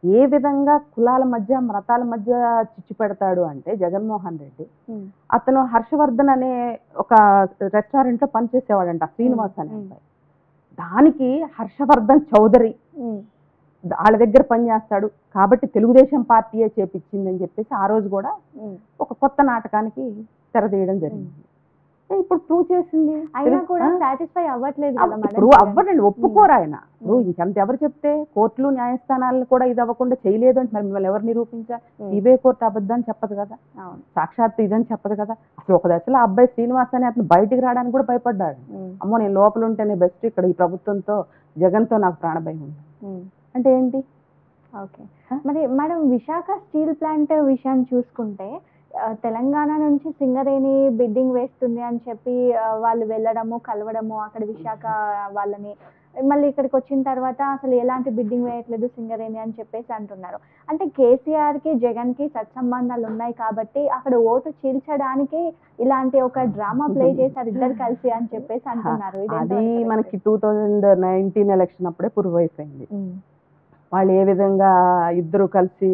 ఏ విధంగా కులాల మధ్య మతాల మధ్య చిచ్చు పెడతాడు అంటే జగన్మోహన్ రెడ్డి ఉమ్, అతను హర్షవర్ధన్ అనే ఒక రెస్టారెంట్ లో పనిచేసేవాడంట శ్రీనివాస్ అనే మ్మ్. అబ్బాయి దానికి హర్షవర్ధన్ చౌదరి ఉమ్, వాళ్ళ దగ్గర పనిచేస్తాడు కాబట్టి తెలుగుదేశం పార్టీయే చేపించిందని చెప్పేసి ఆ రోజు కూడా ఉమ్. ఒక కొత్త నాటకానికి తెరదీయడం జరిగింది ఏ ఇప్పుడు ప్రూవ్ చేసింది అయినా తెలుసు- కూడా ఆ? సాటిస్ఫై అవ్వట్లేదు కదా మేడం ఇప్పుడు జగన్. అవ్వడండి ఒప్పుకోరు ఆయన ఇప్పుడు మ్మ్. ఇంకెంత ఎవరు చెప్తే కోర్టులు న్యాయస్థానాలను కూడా ఇది అవ్వకుండా చేయలేదు అంటే మరి మిమ్మల్ని ఎవరు నిరూపించారు ఉమ్, సిబిఐ కోర్టు అబద్ధాన్ని చెప్పదు కదా అవును సాక్షాత్ ఇదని చెప్పదు కదా అసలు ఒక దశలో ఆ అబ్బాయి శ్రీనివాస్ అని అతను బయటికి రావడానికి కూడా భయపడ్డాడు ఉమ్, అమ్మో నేను లోపల ఉంటేనే బెస్ట్ ఇక్కడ ఈ ప్రభుత్వంతో జగన్తో నాకు ప్రాణభయం ఉంది ఉమ్. అంటే ఏంటి ఓకే హ? మరి మేడం విశాఖ స్టీల్ ప్లాంట్ విషయం చూసుకుంటే ఆ, తెలంగాణ నుంచి సింగరేణి బిడ్డింగ్ వేస్తుంది అని చెప్పి ఆ, వాళ్ళు వెళ్ళడము కలవడము అక్కడ విశాఖ వాళ్ళని మళ్ళీ ఇక్కడికి వచ్చిన తర్వాత అసలు ఎలాంటి బిడ్డింగ్ వేయట్లేదు సింగరేణి అని చెప్పేసి అంటున్నారు అంటే కేసీఆర్కి జగన్కి సత్సంబంధాలు ఉన్నాయి కాబట్టి అక్కడ ఓటు చీల్చడానికి ఇలాంటి ఒక డ్రామా ప్లే చేశారు ఇద్దరు కలిసి అని చెప్పేసి అంటున్నారు ఇది అది ఎంతవరకు మనకి టూ థౌజండ్ నైన్టీన్ ఎలక్షన్ అప్పుడే ప్రూవ్ అయిపోయింది ఉమ్, వాళ్ళు ఏ విధంగా ఇద్దరు కలిసి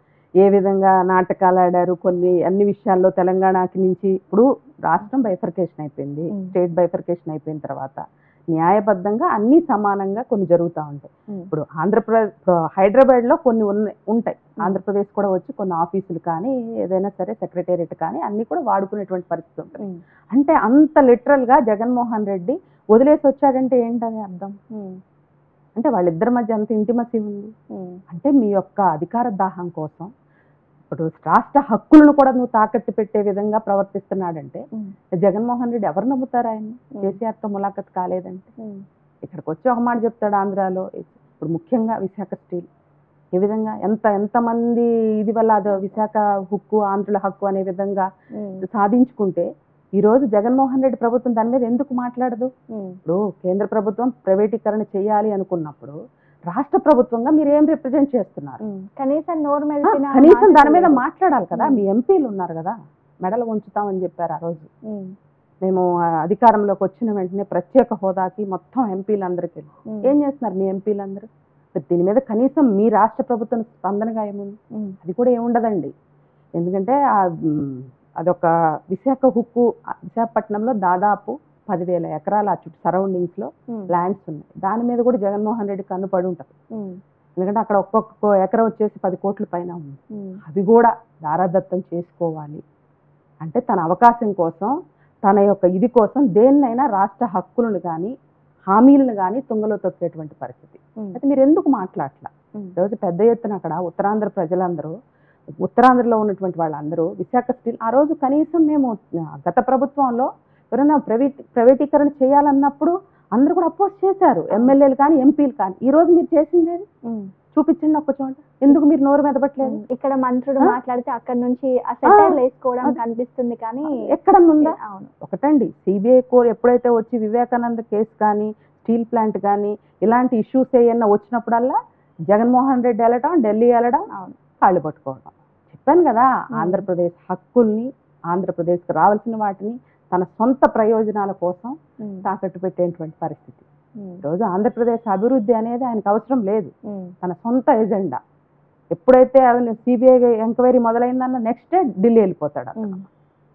ఏ విధంగా నాటకాలు ఆడారు కొన్ని అన్ని విషయాల్లో తెలంగాణకి నుంచి ఇప్పుడు రాష్ట్రం బైఫర్కేషన్ అయిపోయింది Mm. స్టేట్ బైఫర్కేషన్ అయిపోయిన తర్వాత న్యాయబద్ధంగా అన్ని సమానంగా కొన్ని జరుగుతూ ఉంటాయి ఉమ్, ఇప్పుడు ఆంధ్రప్రదేశ్ హైదరాబాద్లో కొన్ని ఉన్నాయి ఉంటాయి Mm. ఆంధ్రప్రదేశ్ కూడా వచ్చి కొన్ని ఆఫీసులు కానీ ఏదైనా సరే సెక్రటేరియట్ కానీ అన్ని కూడా వాడుకునేటువంటి పరిస్థితి ఉంటుంది ఉమ్, అంటే అంత లిటరల్గా జగన్మోహన్ రెడ్డి వదిలేసి వచ్చాడంటే ఏంటని అర్థం ఉమ్, అంటే వాళ్ళిద్దరి మధ్య అంత ఇంటిమసీ ఉంది ఉమ్, అంటే మీ యొక్క అధికార దాహం కోసం ఇప్పుడు రాష్ట్ర హక్కులను కూడా నువ్వు తాకట్టు పెట్టే విధంగా ప్రవర్తిస్తున్నాడంటే ఉమ్, జగన్మోహన్ రెడ్డి ఎవరు నమ్ముతారు ఆయన ఉమ్. కేసీఆర్తో ములాఖత్ కాలేదంటే ఉమ్, ఇక్కడికి వచ్చి ఒక మాట చెప్తాడు ఆంధ్రాలో ఇప్పుడు ముఖ్యంగా విశాఖ స్టీల్ ఏ విధంగా ఎంత ఎంతమంది ఇది వల్ల అది విశాఖ హక్కు ఆంధ్రుల హక్కు అనే విధంగా ఉమ్, సాధించుకుంటే ఈరోజు జగన్మోహన్ రెడ్డి ప్రభుత్వం దాని మీద ఎందుకు మాట్లాడదు ఉమ్, ఇప్పుడు కేంద్ర ప్రభుత్వం ప్రైవేటీకరణ చేయాలి అనుకున్నప్పుడు రాష్ట్ర ప్రభుత్వంగా మీరు ఏం రిప్రజెంట్ చేస్తున్నారు ఉమ్. కనీసం నోరు ఆ, మెలిపిన కనీసం మాట దాని మీద లేదు. మాట్లాడాలి కదా ఉమ్. మీ ఎంపీలు ఉన్నారు కదా మెడలు ఉంచుతామని చెప్పారు ఆ రోజు ఉమ్, మేము ఆ, అధికారంలోకి వచ్చిన వెంటనే ప్రత్యేక హోదాకి మొత్తం ఎంపీలందరికీ ఉమ్, ఏం చేస్తున్నారు మీ ఎంపీలందరూ మరి దీని మీద కనీసం మీ రాష్ట్ర ప్రభుత్వం స్పందనగా ఏముంది ఉమ్, అది కూడా ఏముండదండి ఎందుకంటే ఆ, మ్, అదొక విశాఖ హుక్కు ఆ, విశాఖపట్నంలో దాదాపు పదివేల ఎకరాల ఆ చుట్టూ సరౌండింగ్స్లో ఉమ్, ల్యాండ్స్ ఉన్నాయి దాని మీద కూడా జగన్మోహన్ రెడ్డి కన్నుపడి ఉంటుంది ఉమ్, ఎందుకంటే అక్కడ ఒక్కొక్క ఎకరం వచ్చేసి పది కోట్ల పైన ఉంది ఉమ్, అవి కూడా దారాదత్తం చేసుకోవాలి అంటే తన అవకాశం కోసం తన యొక్క ఇది కోసం దేన్నైనా రాష్ట్ర హక్కులను కానీ హామీలను కానీ తుంగలో తొక్కేటువంటి పరిస్థితి ఉమ్, అయితే మీరు ఎందుకు మాట్లాడట్లా ఉమ్, ఈరోజు పెద్ద ఎత్తున అక్కడ ఉత్తరాంధ్ర ప్రజలందరూ ఉత్తరాంధ్రలో ఉన్నటువంటి వాళ్ళందరూ విశాఖ స్టీల్ ఆ రోజు కనీసం మేము ఆ, గత ప్రభుత్వంలో ఎవరైనా ప్రైవేట్ ప్రైవేటీకరణ చేయాలన్నప్పుడు అందరూ కూడా అపోజ్ చేశారు ఎమ్మెల్యేలు కానీ ఎంపీలు కానీ ఈ రోజు మీరు చేసింది ఏది? ఉమ్, చూపించండి ఒక్క చోట ఎందుకు మీరు నోరు మెదపట్లేదు ఉమ్. ఇక్కడ మంత్రుడు ఆ? మాట్లాడితే అక్కడ నుంచి ఆ సెటైర్లు వేసుకోవడం అది- కనిపిస్తుంది కానీ ఎక్కడన్నుందా అవును ఒకటండి సిబిఐ కోర్ ఎప్పుడైతే వచ్చి వివేకానంద కేసు కానీ స్టీల్ ప్లాంట్ కానీ ఇలాంటి ఇష్యూస్ ఏమన్నా వచ్చినప్పుడల్లా జగన్మోహన్ రెడ్డి వెళ్ళడం ఢిల్లీ వెళ్ళడం అవును కాళ్ళు పట్టుకోవడం చెప్పాను కదా Hmm. ఆంధ్రప్రదేశ్ హక్కుల్ని ఆంధ్రప్రదేశ్కి రావాల్సిన వాటిని తన సొంత ప్రయోజనాల కోసం ఉమ్, తాకట్టు పెట్టేటువంటి పరిస్థితి ఉమ్, ఈరోజు ఆంధ్రప్రదేశ్ అభివృద్ధి అనేది ఆయనకు అవసరం లేదు ఉమ్, తన సొంత ఎజెండా ఎప్పుడైతే ఆయన సిబిఐ ఎంక్వైరీ మొదలైందన్న నెక్స్ట్ డే ఢిల్లీ వెళ్ళిపోతాడు అతను. ఉమ్,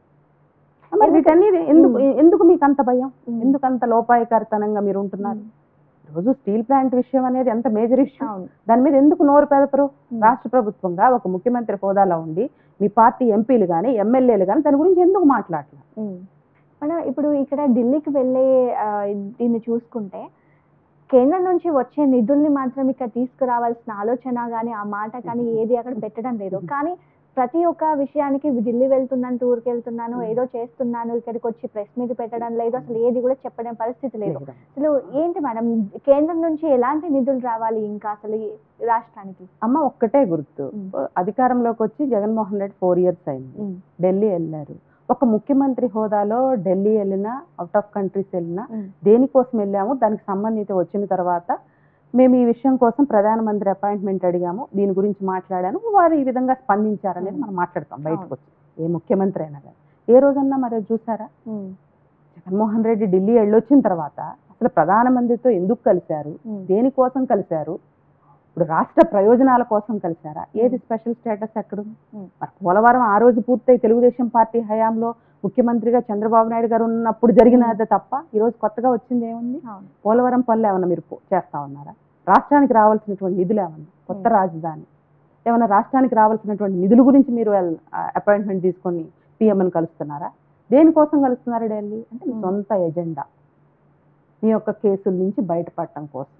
మరి వీటన్ని ఎందుకు ఎందుకు మీకు అంత భయం ఉమ్. ఎందుకు అంత లోపాయకారితనంగా మీరు ఉంటున్నారు ఉమ్, రోజు స్టీల్ ప్లాంట్ విషయం అనేది ఎంత మేజర్ ఇష్యూ అవును దాని మీద ఎందుకు నోరు పెదపరు ఉమ్, రాష్ట్ర ప్రభుత్వంగా ఒక ముఖ్యమంత్రి హోదాలో ఉండి మీ పార్టీ ఎంపీలు కానీ ఎమ్మెల్యేలు కానీ దాని గురించి ఎందుకు మాట్లాడలేదు ఉమ్. మనం ఇప్పుడు ఇక్కడ ఢిల్లీకి వెళ్ళే ఆ, దీన్ని చూసుకుంటే కేంద్రం నుంచి వచ్చే నిధుల్ని మాత్రం ఇక్కడ తీసుకురావాల్సిన ఆలోచన కానీ ఆ మాట కానీ ఏది అక్కడ పెట్టడం లేదు కానీ ప్రతి ఒక్క విషయానికి ఢిల్లీ వెళ్తున్నాను టూర్కి వెళ్తున్నాను ఏదో చేస్తున్నాను ఇక్కడికి వచ్చి ప్రెస్ మీట్ పెట్టడం లేదు అసలు ఏది కూడా చెప్పడం పరిస్థితి లేదు అసలు ఏంటి మేడం కేంద్రం నుంచి ఎలాంటి నిధులు రావాలి ఇంకా అసలు ఈ రాష్ట్రానికి అమ్మ ఒక్కటే గుర్తు ఉమ్. అధికారంలోకి వచ్చి జగన్మోహన్ రెడ్డి ఫోర్ ఇయర్స్ అయింది ఉమ్, ఢిల్లీ వెళ్ళారు ఒక ముఖ్యమంత్రి హోదాలో ఢిల్లీ వెళ్ళినా అవుట్ ఆఫ్ కంట్రీస్ వెళ్ళినా ఉమ్, దేనికోసం వెళ్ళాము దానికి సంబంధిత వచ్చిన తర్వాత మేము ఈ విషయం కోసం ప్రధానమంత్రి అపాయింట్మెంట్ అడిగాము దీని గురించి మాట్లాడాను వారు ఈ విధంగా స్పందించారనేది మనం మాట్లాడతాం బయటకు వచ్చి ఏ ముఖ్యమంత్రి అయినా కానీ ఏ రోజన్నా మరి అది చూసారా ఉమ్, జగన్మోహన్ రెడ్డి ఢిల్లీ వెళ్ళొచ్చిన తర్వాత అసలు ప్రధానమంత్రితో ఎందుకు కలిశారు ఉమ్, దేనికోసం కలిశారు ఇప్పుడు రాష్ట్ర ప్రయోజనాల కోసం కలిశారా ఏది స్పెషల్ స్టేటస్ ఎక్కడుంది Hmm. మరి పోలవరం ఆ రోజు పూర్తయి తెలుగుదేశం పార్టీ హయాంలో ముఖ్యమంత్రిగా చంద్రబాబు నాయుడు గారు ఉన్నప్పుడు జరిగినది తప్ప ఈ రోజు కొత్తగా వచ్చింది ఏముంది అవును పోలవరం పనులు ఏమన్నా మీరు పో- చేస్తా ఉన్నారా రాష్ట్రానికి రావాల్సినటువంటి నిధులు ఏమన్నా కొత్త Hmm. రాజధాని ఏమన్నా రాష్ట్రానికి రావాల్సినటువంటి నిధుల గురించి మీరు అపాయింట్మెంట్ తీసుకొని పిఎంని కలుస్తున్నారా దేనికోసం కలుస్తున్నారు ఢిల్లీ అంటే మీ Hmm. సొంత ఎజెండా మీ యొక్క కేసుల నుంచి బయటపడటం కోసం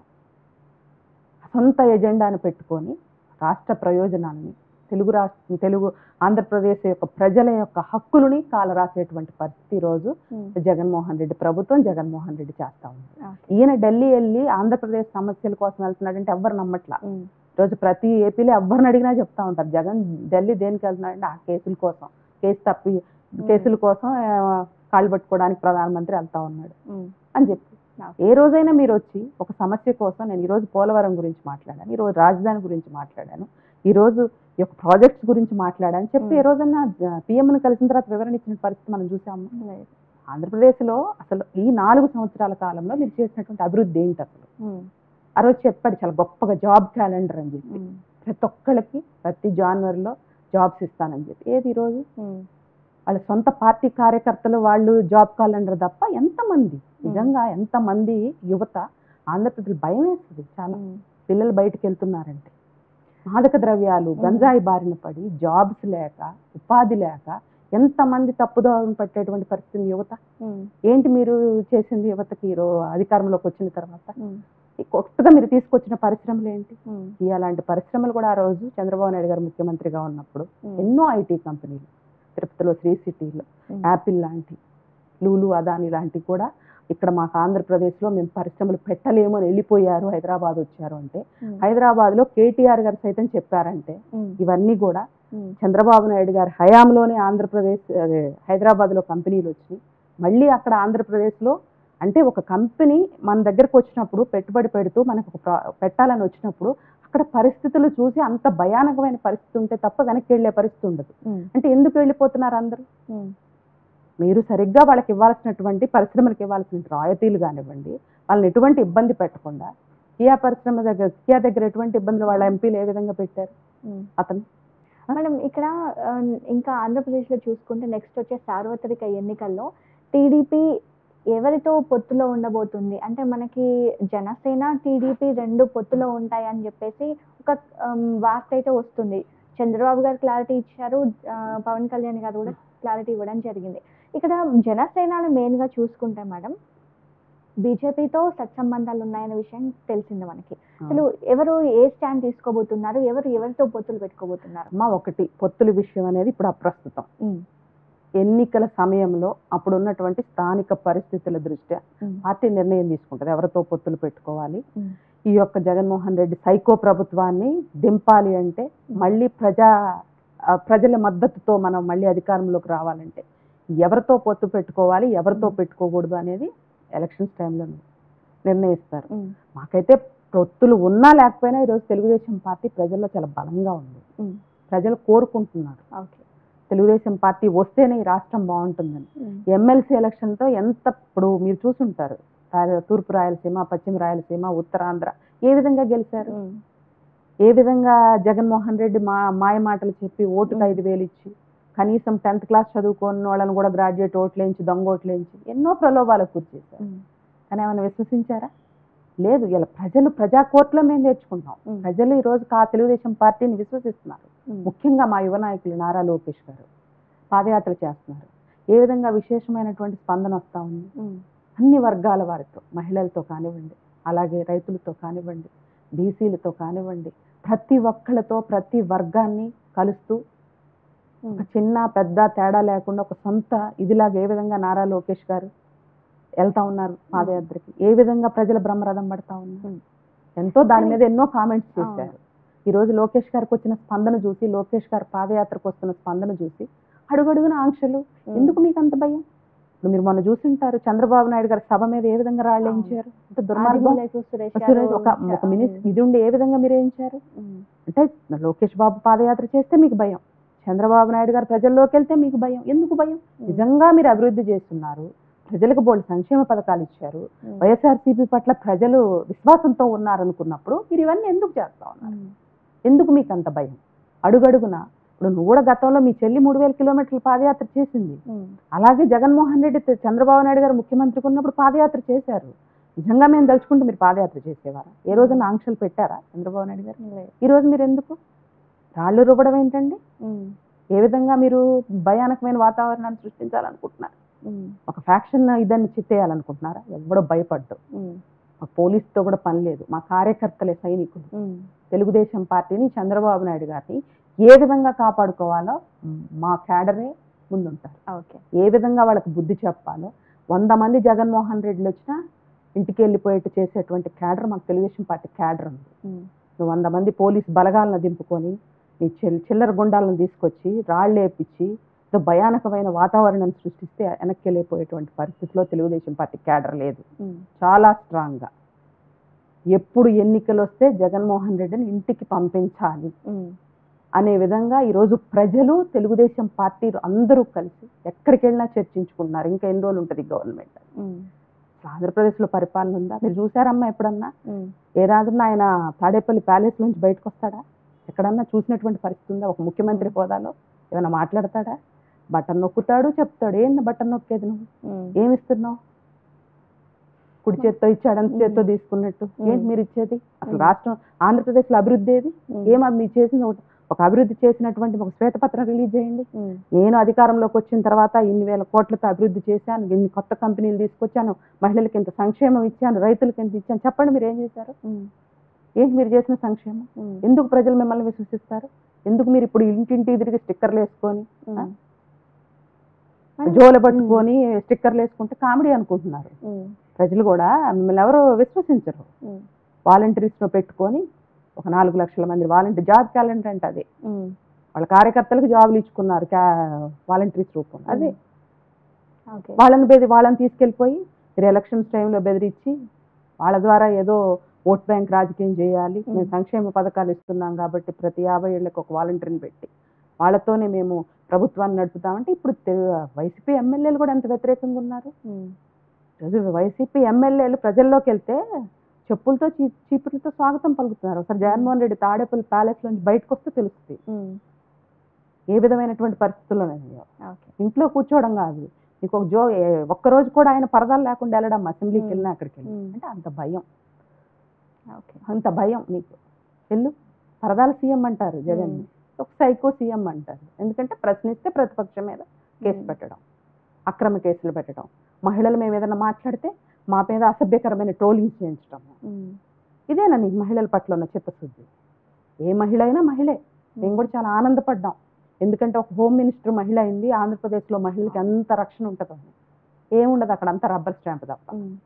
సొంత ఎజెండాను పెట్టుకొని రాష్ట్ర ప్రయోజనాలని తెలుగు రాష్ట్ర తెలుగు ఆంధ్రప్రదేశ్ యొక్క ప్రజల యొక్క హక్కులని కాలరాసేటువంటి పరిస్థితి ఈ రోజు ఉమ్. జగన్మోహన్ రెడ్డి ప్రభుత్వం జగన్మోహన్ రెడ్డి చేస్తా ఉంది ఓకే ఈయన ఢిల్లీ వెళ్ళి ఆంధ్రప్రదేశ్ సమస్యల కోసం వెళ్తున్నాడంటే ఎవ్వరు నమ్మట్లా ఉమ్. రోజు ప్రతి ఏపీలో ఎవరిని అడిగినా చెప్తా ఉంటారు జగన్ ఢిల్లీ దేనికి వెళ్తున్నాడంటే ఆ కేసుల కోసం కేసు తప్పి కేసుల కోసం ఆ, కాళ్ళు పట్టుకోవడానికి ప్రధానమంత్రి వెళ్తా ఉన్నాడు ఉమ్. అని చెప్పి ఓకే. ఏ రోజైనా మీరు వచ్చి ఒక సమస్య కోసం నేను ఈరోజు పోలవరం గురించి మాట్లాడాను ఈరోజు రాజధాని గురించి మాట్లాడాను ఈరోజు ఈ యొక్క ప్రాజెక్ట్స్ గురించి మాట్లాడాను చెప్పి Hmm. ఏ రోజన్నా పిఎంను కలిసిన తర్వాత వివరణ ఇచ్చిన పరిస్థితి మనం చూసాము లేదు. ఆంధ్రప్రదేశ్లో అసలు ఈ నాలుగు సంవత్సరాల కాలంలో మీరు చేసినటువంటి అభివృద్ధి ఏంటి అసలు ఉమ్. ఆ రోజు చెప్పాడు చాలా గొప్పగా జాబ్ క్యాలెండర్ అని చెప్పి ఉమ్. ప్రతి ఒక్కళ్ళకి ప్రతి జాన్వరిలో జాబ్స్ ఇస్తానని చెప్పి ఏది ఈరోజు ఉమ్. వాళ్ళ సొంత పార్టీ కార్యకర్తలు వాళ్ళు జాబ్ క్యాలెండర్ తప్ప ఎంతమంది నిజంగా ఎంతమంది యువత ఆంధ్రప్రదేశ్ భయం వేస్తుంది చాలా ఉమ్. పిల్లలు బయటకు వెళ్తున్నారంటే మాదక ద్రవ్యాలు గంజాయి బారిన పడి జాబ్స్ లేక ఉపాధి లేక ఎంతమంది తప్పుదోవను పట్టేటువంటి పరిస్థితి యువత ఉమ్. ఏంటి మీరు చేసింది యువతకి ఈరోజు అధికారంలోకి వచ్చిన తర్వాత ఉమ్. ఈ కొత్తగా మీరు తీసుకొచ్చిన పరిశ్రమలు ఏంటి ఉమ్. ఈ అలాంటి పరిశ్రమలు కూడా ఆ రోజు చంద్రబాబు నాయుడు గారు ముఖ్యమంత్రిగా ఉన్నప్పుడు ఉమ్. ఎన్నో ఐటీ కంపెనీలు తిరుపతిలో శ్రీ సిటీలో ఉమ్. యాపిల్ లాంటి లూలు అదాని లాంటివి కూడా ఇక్కడ మాకు ఆంధ్రప్రదేశ్లో మేము పరిశ్రమలు పెట్టలేము అని వెళ్ళిపోయారు హైదరాబాద్ వచ్చారు అంటే ఉమ్. హైదరాబాద్లో కేటీఆర్ గారు సైతం చెప్పారంటే ఉమ్. ఇవన్నీ కూడా ఉమ్. చంద్రబాబు నాయుడు గారి హయాంలోనే ఆంధ్రప్రదేశ్ అదే హైదరాబాద్లో కంపెనీలు వచ్చినాయి మళ్ళీ అక్కడ ఆంధ్రప్రదేశ్లో అంటే ఒక కంపెనీ మన దగ్గరకు వచ్చినప్పుడు పెట్టుబడి పెడుతూ మనకు ఒక ప్రా- పెట్టాలని వచ్చినప్పుడు అక్కడ పరిస్థితులు చూసి అంత భయానకమైన పరిస్థితి ఉంటే తప్ప వెనక్కి వెళ్ళే పరిస్థితి ఉండదు ఉమ్. అంటే ఎందుకు వెళ్ళిపోతున్నారు అందరూ ఉమ్. మీరు సరిగ్గా వాళ్ళకి ఇవ్వాల్సినటువంటి పరిశ్రమలకు ఇవ్వాల్సిన రాయతీలు కానివ్వండి వాళ్ళని ఎటువంటి ఇబ్బంది పెట్టకుండా కియా పరిశ్రమ దగ్గర కియా దగ్గర ఎటువంటి ఇబ్బందులు వాళ్ళ ఎంపీలు ఏ విధంగా పెట్టారు ఉమ్. అతను మేడం ఇక్కడ ఆ, ఇంకా ఆంధ్రప్రదేశ్లో చూసుకుంటే నెక్స్ట్ వచ్చే సార్వత్రిక ఎన్నికల్లో టీడీపీ ఎవరితో పొత్తులో ఉండబోతుంది అంటే మనకి జనసేన టీడీపీ రెండు పొత్తులో ఉంటాయి అని చెప్పేసి ఒక ఆమ్, వార్త అయితే వస్తుంది చంద్రబాబు గారు క్లారిటీ ఇచ్చారు ఆ, పవన్ కళ్యాణ్ గారు కూడా క్లారిటీ ఇవ్వడం జరిగింది ఇక్కడ జనసేనని మెయిన్గా చూసుకుంటే మేడం బీజేపీతో సత్సంబంధాలు ఉన్నాయనే విషయం తెలిసింది మనకి అసలు ఎవరు ఏ స్టాండ్ తీసుకోబోతున్నారు ఎవరు ఎవరితో పొత్తులు పెట్టుకోబోతున్నారు అమ్మా ఒకటి పొత్తుల విషయం అనేది ఇప్పుడు అప్రస్తుతం ఉమ్, ఎన్నికల సమయంలో అప్పుడు ఉన్నటువంటి స్థానిక పరిస్థితుల దృష్ట్యా ఉమ్, పార్టీ నిర్ణయం తీసుకుంటుంది ఎవరితో పొత్తులు పెట్టుకోవాలి ఉమ్, ఈ యొక్క జగన్మోహన్ రెడ్డి సైకో ప్రభుత్వాన్ని దింపాలి అంటే మళ్ళీ ప్రజా ఆ, ప్రజల మద్దతుతో మనం మళ్ళీ అధికారంలోకి రావాలంటే ఎవరితో పొత్తు పెట్టుకోవాలి ఎవరితో మ్. పెట్టుకోకూడదు అనేది ఎలక్షన్స్ టైంలో నిర్ణయిస్తారు ఉమ్, మాకైతే పొత్తులు ఉన్నా లేకపోయినా ఈరోజు తెలుగుదేశం పార్టీ ప్రజల్లో చాలా బలంగా ఉంది ఉమ్, ప్రజలు కోరుకుంటున్నారు ఓకే తెలుగుదేశం పార్టీ వస్తేనే ఈ రాష్ట్రం బాగుంటుందని ఉమ్, ఎమ్మెల్సీ ఎలక్షన్తో ఎంత ఇప్పుడు మీరు చూసుంటారు రాయ- తూర్పు రాయలసీమ పశ్చిమ రాయలసీమ ఉత్తరాంధ్ర ఏ విధంగా గెలిచారు ఉమ్, ఏ విధంగా జగన్మోహన్ రెడ్డి మా మాయ మాటలు చెప్పి ఓటుకు మ్. ఐదు వేలు ఇచ్చి కనీసం టెన్త్ క్లాస్ చదువుకున్న వాళ్ళని కూడా గ్రాడ్యుయేట్ ఓట్లేంచి దొంగ ఓట్లేంచి ఎన్నో ప్రలోభాలకు గురి చేశారు ఉమ్, కానీ ఏమైనా విశ్వసించారా లేదు ఇలా ప్రజలు ప్రజా కోర్టులో మేము తెచ్చుకుంటాం ఉమ్, ప్రజలు ఈ రోజు కా తెలుగుదేశం పార్టీని విశ్వసిస్తున్నారు ఉమ్, ముఖ్యంగా మా యువ నాయకులు నారా లోకేష్ గారు పాదయాత్ర చేస్తున్నారు ఏ విధంగా విశేషమైనటువంటి స్పందన వస్తూ ఉంది ఉమ్, అన్ని వర్గాల వారితో మహిళలతో కానివ్వండి అలాగే రైతులతో కానివ్వండి బీసీలతో కానివ్వండి ప్రతి ఒక్కళ్ళతో ప్రతి వర్గాన్ని కలుస్తూ ఉమ్, ఒక చిన్న పెద్ద తేడా లేకుండా ఒక సొంత ఇదిలాగా ఏ విధంగా నారా లోకేష్ గారు వెళ్తా ఉన్నారు పాదయాత్రకి ఏ విధంగా ప్రజల బ్రహ్మరథం పడతా ఉన్నారు ఉమ్. ఎంతో దాని కానీ- మీద ఎన్నో కామెంట్స్ అవును. చేశారు ఈ రోజు లోకేష్ గారికి వచ్చిన స్పందన చూసి లోకేష్ గారు పాదయాత్రకు వస్తున్న స్పందన చూసి అడుగడుగున ఆంక్షలు ఉమ్, ఎందుకు మీకు అంత భయం ఇప్పుడు మీరు మొన్న చూసింటారు చంద్రబాబు నాయుడు గారి సభ మీద ఏ విధంగా రాళ్ళు అవును. వేయించారు అంటే దుర్మార్గం ఆదిమూలపు సురేష్ గారు సురేష్ ఒక ఒక ఉమ్, మినిస్ ఇది ఉండి ఏ విధంగా మీరు వేయించారు ఉమ్, అంటే లోకేష్ బాబు పాదయాత్ర చేస్తే మీకు భయం చంద్రబాబు నాయుడు గారు ప్రజల్లోకి వెళ్తే మీకు భయం ఎందుకు భయం ఉమ్, నిజంగా మీరు అభివృద్ధి చేస్తున్నారు ప్రజలకు బోల్డ్ సంక్షేమ పథకాలు ఇచ్చారు వైఎస్ఆర్సీపీ పట్ల ప్రజలు విశ్వాసంతో ఉన్నారనుకున్నప్పుడు మీరు ఇవన్నీ ఎందుకు చేస్తా ఉన్నారు ఎందుకు మీకు అంత భయం అడుగడుగున ఇప్పుడు నువ్వు కూడా గతంలో మీ చెల్లి మూడు వేల కిలోమీటర్ల పాదయాత్ర చేసింది అలాగే జగన్మోహన్ రెడ్డి త- చంద్రబాబు నాయుడు గారు ముఖ్యమంత్రికి ఉన్నప్పుడు పాదయాత్ర చేశారు నిజంగా మేము తలుచుకుంటే మీరు పాదయాత్ర చేసేవారా ఏ రోజున ఆంక్షలు పెట్టారా చంద్రబాబు నాయుడు గారు ఈ రోజు మీరు ఎందుకు రాళ్ళు రువ్వడం ఏంటండి ఏ విధంగా మీరు భయానకమైన వాతావరణాన్ని సృష్టించాలనుకుంటున్నారు ఒక ఫ్యాక్షన్ ఇదాన్ని చిత్తేయాలనుకుంటున్నారా ఎవడో భయపడ్డు మా పోలీసుతో కూడా పని లేదు మా కార్యకర్తలే సైనికులు తెలుగుదేశం పార్టీని చంద్రబాబు నాయుడు గారిని ఏ విధంగా కాపాడుకోవాలో మ్, మా క్యాడరే ముందుంటారు ఓకే ఏ విధంగా వాళ్ళకి బుద్ధి చెప్పాలో వంద మంది జగన్మోహన్ రెడ్డిలు వచ్చినా ఇంటికి వెళ్ళిపోయేట్టు చేసేటువంటి క్యాడర్ మాకు తెలుగుదేశం పార్టీ క్యాడర్ ఉంది నువ్వు వంద మంది పోలీస్ బలగాలను దింపుకొని మీ చిల్ చిల్లర గుండాలను తీసుకొచ్చి రాళ్ళు వేపించి ఏదో భయానకమైన వాతావరణం సృష్టిస్తే వెనక్కి వెళ్ళిపోయేటువంటి పరిస్థితిలో తెలుగుదేశం పార్టీ క్యాడర్ లేదు చాలా స్ట్రాంగ్గా ఎప్పుడు ఎన్నికలు వస్తే జగన్మోహన్ రెడ్డిని ఇంటికి పంపించాలి అనే విధంగా ఈరోజు ప్రజలు తెలుగుదేశం పార్టీ అందరూ కలిసి ఎక్కడికి వెళ్ళినా చర్చించుకుంటున్నారు ఇంకా ఎన్ని రోజులు ఉంటుంది గవర్నమెంట్ ఆంధ్రప్రదేశ్లో పరిపాలన ఉందా మీరు చూసారమ్మా ఎప్పుడన్నా ఏదాదన్నా ఆయన తాడేపల్లి ప్యాలెస్ నుంచి బయటకు వస్తాడా ఎక్కడన్నా చూసినటువంటి పరిస్థితి ఉందా ఒక ముఖ్యమంత్రి హోదాలో ఏమైనా మాట్లాడతాడా బటన్ నొక్కుతాడు చెప్తాడు ఏంది బటన్ నొక్కేది నువ్వు ఏమి ఇస్తున్నావు కుడి చేత్తో ఇచ్చాడు చేత్తో తీసుకున్నట్టు ఏంటి మీరు ఇచ్చేది అసలు మ్మ్. రాష్ట్రం ఆంధ్రప్రదేశ్లో అభివృద్ధి ఏది ఏమో మీరు చేసింది ఒకటి ఒక అభివృద్ధి చేసినటువంటి ఒక శ్వేతపత్రం రిలీజ్ చేయండి నేను అధికారంలోకి వచ్చిన తర్వాత ఇన్ని వేల కోట్లతో అభివృద్ధి చేశాను ఇన్ని కొత్త కంపెనీలు తీసుకొచ్చాను మహిళలకి ఇంత సంక్షేమం ఇచ్చాను రైతులకి ఇంత ఇచ్చాను చెప్పండి మీరు ఏం చేశారు ఏంటి మీరు చేసిన సంక్షేమం ఎందుకు ప్రజలు మిమ్మల్ని విశ్వసిస్తారు ఎందుకు మీరు ఇప్పుడు ఇంటింటి తిరిగి స్టిక్కర్లు వేసుకొని జోలు పట్టుకొని స్టిక్కర్లు వేసుకుంటే కామెడీ అనుకుంటున్నారు ప్రజలు కూడా మిమ్మల్ని ఎవరు విశ్వసించరు వాలంటీర్స్లో పెట్టుకొని ఒక నాలుగు లక్షల మంది వాలంటీర్ జాబ్ క్యాలెండర్ అంటే అదే వాళ్ళ కార్యకర్తలకు జాబులు ఇచ్చుకున్నారు క్యా వాలంటీర్స్ రూపంలో అదే ఓకే వాళ్ళని బెది వాళ్ళని తీసుకెళ్ళిపోయి మీరు ఎలక్షన్స్ టైంలో బెదిరించి వాళ్ళ ద్వారా ఏదో ఓట్ బ్యాంక్ రాజకీయం చేయాలి మేము సంక్షేమ పథకాలు ఇస్తున్నాం కాబట్టి ప్రతి యాభై ఏళ్ళకి ఒక వాలంటీర్ని పెట్టి వాళ్ళతోనే మేము ప్రభుత్వాన్ని నడుపుతామంటే ఇప్పుడు తెలు- వైసీపీ ఎమ్మెల్యేలు కూడా ఎంత వ్యతిరేకంగా ఉన్నారు ఈరోజు వైసీపీ ఎమ్మెల్యేలు ప్రజల్లోకి వెళ్తే చెప్పులతో చీ చీపులతో స్వాగతం పలుకుతున్నారు ఒకసారి జగన్మోహన్ రెడ్డి తాడేపల్లి ప్యాలెస్ నుంచి బయటకు వస్తే తెలుస్తుంది ఏ విధమైనటువంటి పరిస్థితుల్లో ఉన్నాయో ఓకే ఇంట్లో కూర్చోవడం కాదు నీకు ఒక జో ఏ- ఒక్కరోజు కూడా ఆయన పరదాలు లేకుండా వెళ్ళడం అసెంబ్లీకి మ్మ్. వెళ్ళినా అక్కడికి వెళ్ళి మ్మ్. అంటే అంత భయం ఓకే అంత భయం నీకు వెళ్ళు పరదాల సీఎం అంటారు జగన్ మ్మ్. ఒక సైకో సీఎం అంటారు ఎందుకంటే ప్రశ్నిస్తే ప్రతిపక్షం మీద కేసు మ్మ్. పెట్టడం అక్రమ కేసులు పెట్టడం మహిళలు మేము ఏదైనా మాట్లాడితే మా మీద అసభ్యకరమైన ట్రోలింగ్ చేయించడం ఇదేనా నీ మహిళల పట్ల ఉన్న చిత్తశుద్ధి ఏ మహిళ అయినా మహిళే మేము కూడా చాలా ఆనందపడ్డాం ఎందుకంటే ఒక హోమ్ మినిస్టర్ మహిళ అయింది ఆంధ్రప్రదేశ్లో మహిళలకి అంత రక్షణ ఉంటుందని ఏముండదు అక్కడ అంత రబ్బర్ స్టాంప్ తప్ప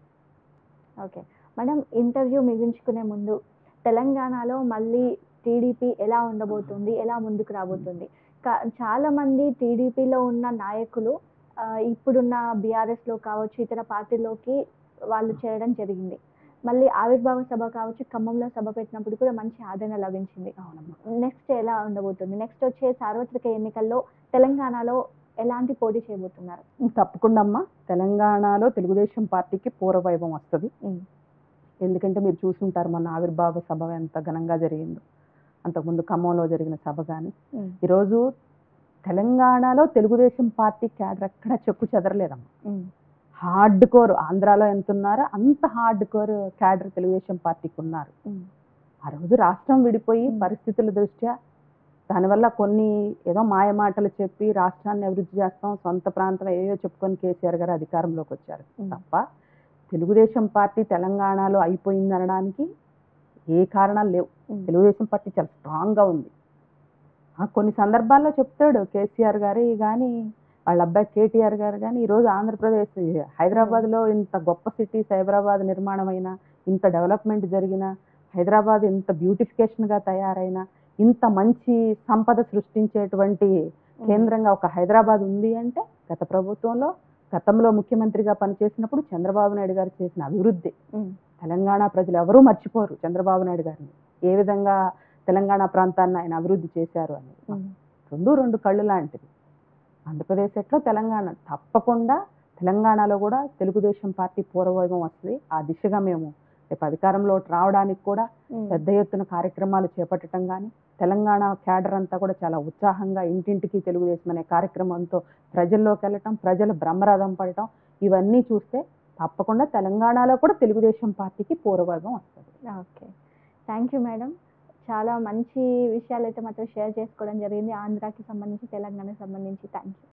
ఓకే మేడం ఇంటర్వ్యూ ముగించుకునే ముందు తెలంగాణలో మళ్ళీ టీడీపీ ఎలా ఉండబోతుంది ఎలా ముందుకు రాబోతుంది కా- చాలా మంది టీడీపీలో ఉన్న నాయకులు ఆ, ఇప్పుడున్న బీఆర్ఎస్లో కావచ్చు ఇతర పార్టీలోకి వాళ్ళు చేరడం జరిగింది మళ్ళీ ఆవిర్భావ సభ కావచ్చు ఖమ్మంలో సభ పెట్టినప్పుడు కూడా మంచి ఆదరణ లభించింది నెక్స్ట్ ఎలా ఉండబోతుంది నెక్స్ట్ వచ్చే సార్వత్రిక ఎన్నికల్లో తెలంగాణలో ఎలాంటి పోటీ చేయబోతున్నారు తప్పకుండా అమ్మా తెలంగాణలో తెలుగుదేశం పార్టీకి పూర్వవైభవం వస్తుంది ఉమ్. ఎందుకంటే మీరు చూసుంటారు మొన్న ఆవిర్భావ సభ ఎంత ఘనంగా జరిగిందో అంతకుముందు ఖమ్మంలో జరిగిన సభ కానీ ఉమ్. ఈరోజు తెలంగాణలో తెలుగుదేశం పార్టీ క్యాడర్ ఎక్కడ చెక్కు చెదరలేదమ్మా ఉమ్. హార్డ్ కోర్ ఆంధ్రాలో ఎంత ఉన్నారో అంత హార్డ్ కోర్ క్యాడర్ తెలుగుదేశం పార్టీకి ఉన్నారు ఉమ్. ఆ రోజు రాష్ట్రం విడిపోయి మ్మ్. పరిస్థితుల దృష్ట్యా దానివల్ల కొన్ని ఏదో మాయ మాటలు చెప్పి రాష్ట్రాన్ని అభివృద్ధి చేస్తాం సొంత ప్రాంతం ఏయో చెప్పుకొని కేసీఆర్ గారు అధికారంలోకి వచ్చారు మ్మ్. తప్ప తెలుగుదేశం పార్టీ తెలంగాణలో అయిపోయింది అనడానికి ఏ కారణాలు లేవు ఉమ్. తెలుగుదేశం పార్టీ చాలా స్ట్రాంగ్గా ఉంది ఆ, కొన్ని సందర్భాల్లో చెప్తాడు కేసీఆర్ గారు కానీ వాళ్ళ అబ్బాయి కేటీఆర్ గారు కానీ ఈరోజు ఆంధ్రప్రదేశ్ హైదరాబాద్లో ఇంత గొప్ప సిటీ సైబరాబాద్ నిర్మాణం అయినా ఇంత డెవలప్మెంట్ జరిగిన హైదరాబాద్ ఇంత బ్యూటిఫికేషన్గా తయారైన ఇంత మంచి సంపద సృష్టించేటువంటి కేంద్రంగా ఒక హైదరాబాద్ ఉంది అంటే గత ప్రభుత్వంలో గతంలో ముఖ్యమంత్రిగా పనిచేసినప్పుడు చంద్రబాబు నాయుడు గారు చేసిన అభివృద్ధి ఉమ్. తెలంగాణ ప్రజలు ఎవరూ మర్చిపోరు చంద్రబాబు నాయుడు గారిని ఏ విధంగా తెలంగాణ ప్రాంతాన్ని ఆయన అభివృద్ధి చేశారు అనేది ఉమ్. రెండు రెండు కళ్ళు లాంటివి ఆంధ్రప్రదేశ్ ఎట్లో తెలంగాణ తప్పకుండా తెలంగాణలో కూడా తెలుగుదేశం పార్టీ పూర్వవైభవం వస్తుంది ఆ దిశగా మేము రేపు అధికారంలో రావడానికి కూడా మ్మ్. పెద్ద ఎత్తున కార్యక్రమాలు చేపట్టడం కానీ తెలంగాణ క్యాడర్ అంతా కూడా చాలా ఉత్సాహంగా ఇంటింటికి తెలుగుదేశం అనే కార్యక్రమంతో ప్రజల్లోకి వెళ్ళటం ప్రజలు బ్రహ్మరథం పడటం ఇవన్నీ చూస్తే తప్పకుండా తెలంగాణలో కూడా తెలుగుదేశం పార్టీకి పూర్వవైభవం వస్తుంది ఓకే థ్యాంక్ యూ మేడం చాలా మంచి విషయాలు అయితే మాతో షేర్ చేసుకోవడం జరిగింది ఆంధ్రాకి సంబంధించి తెలంగాణకి సంబంధించి థ్యాంక్ యూ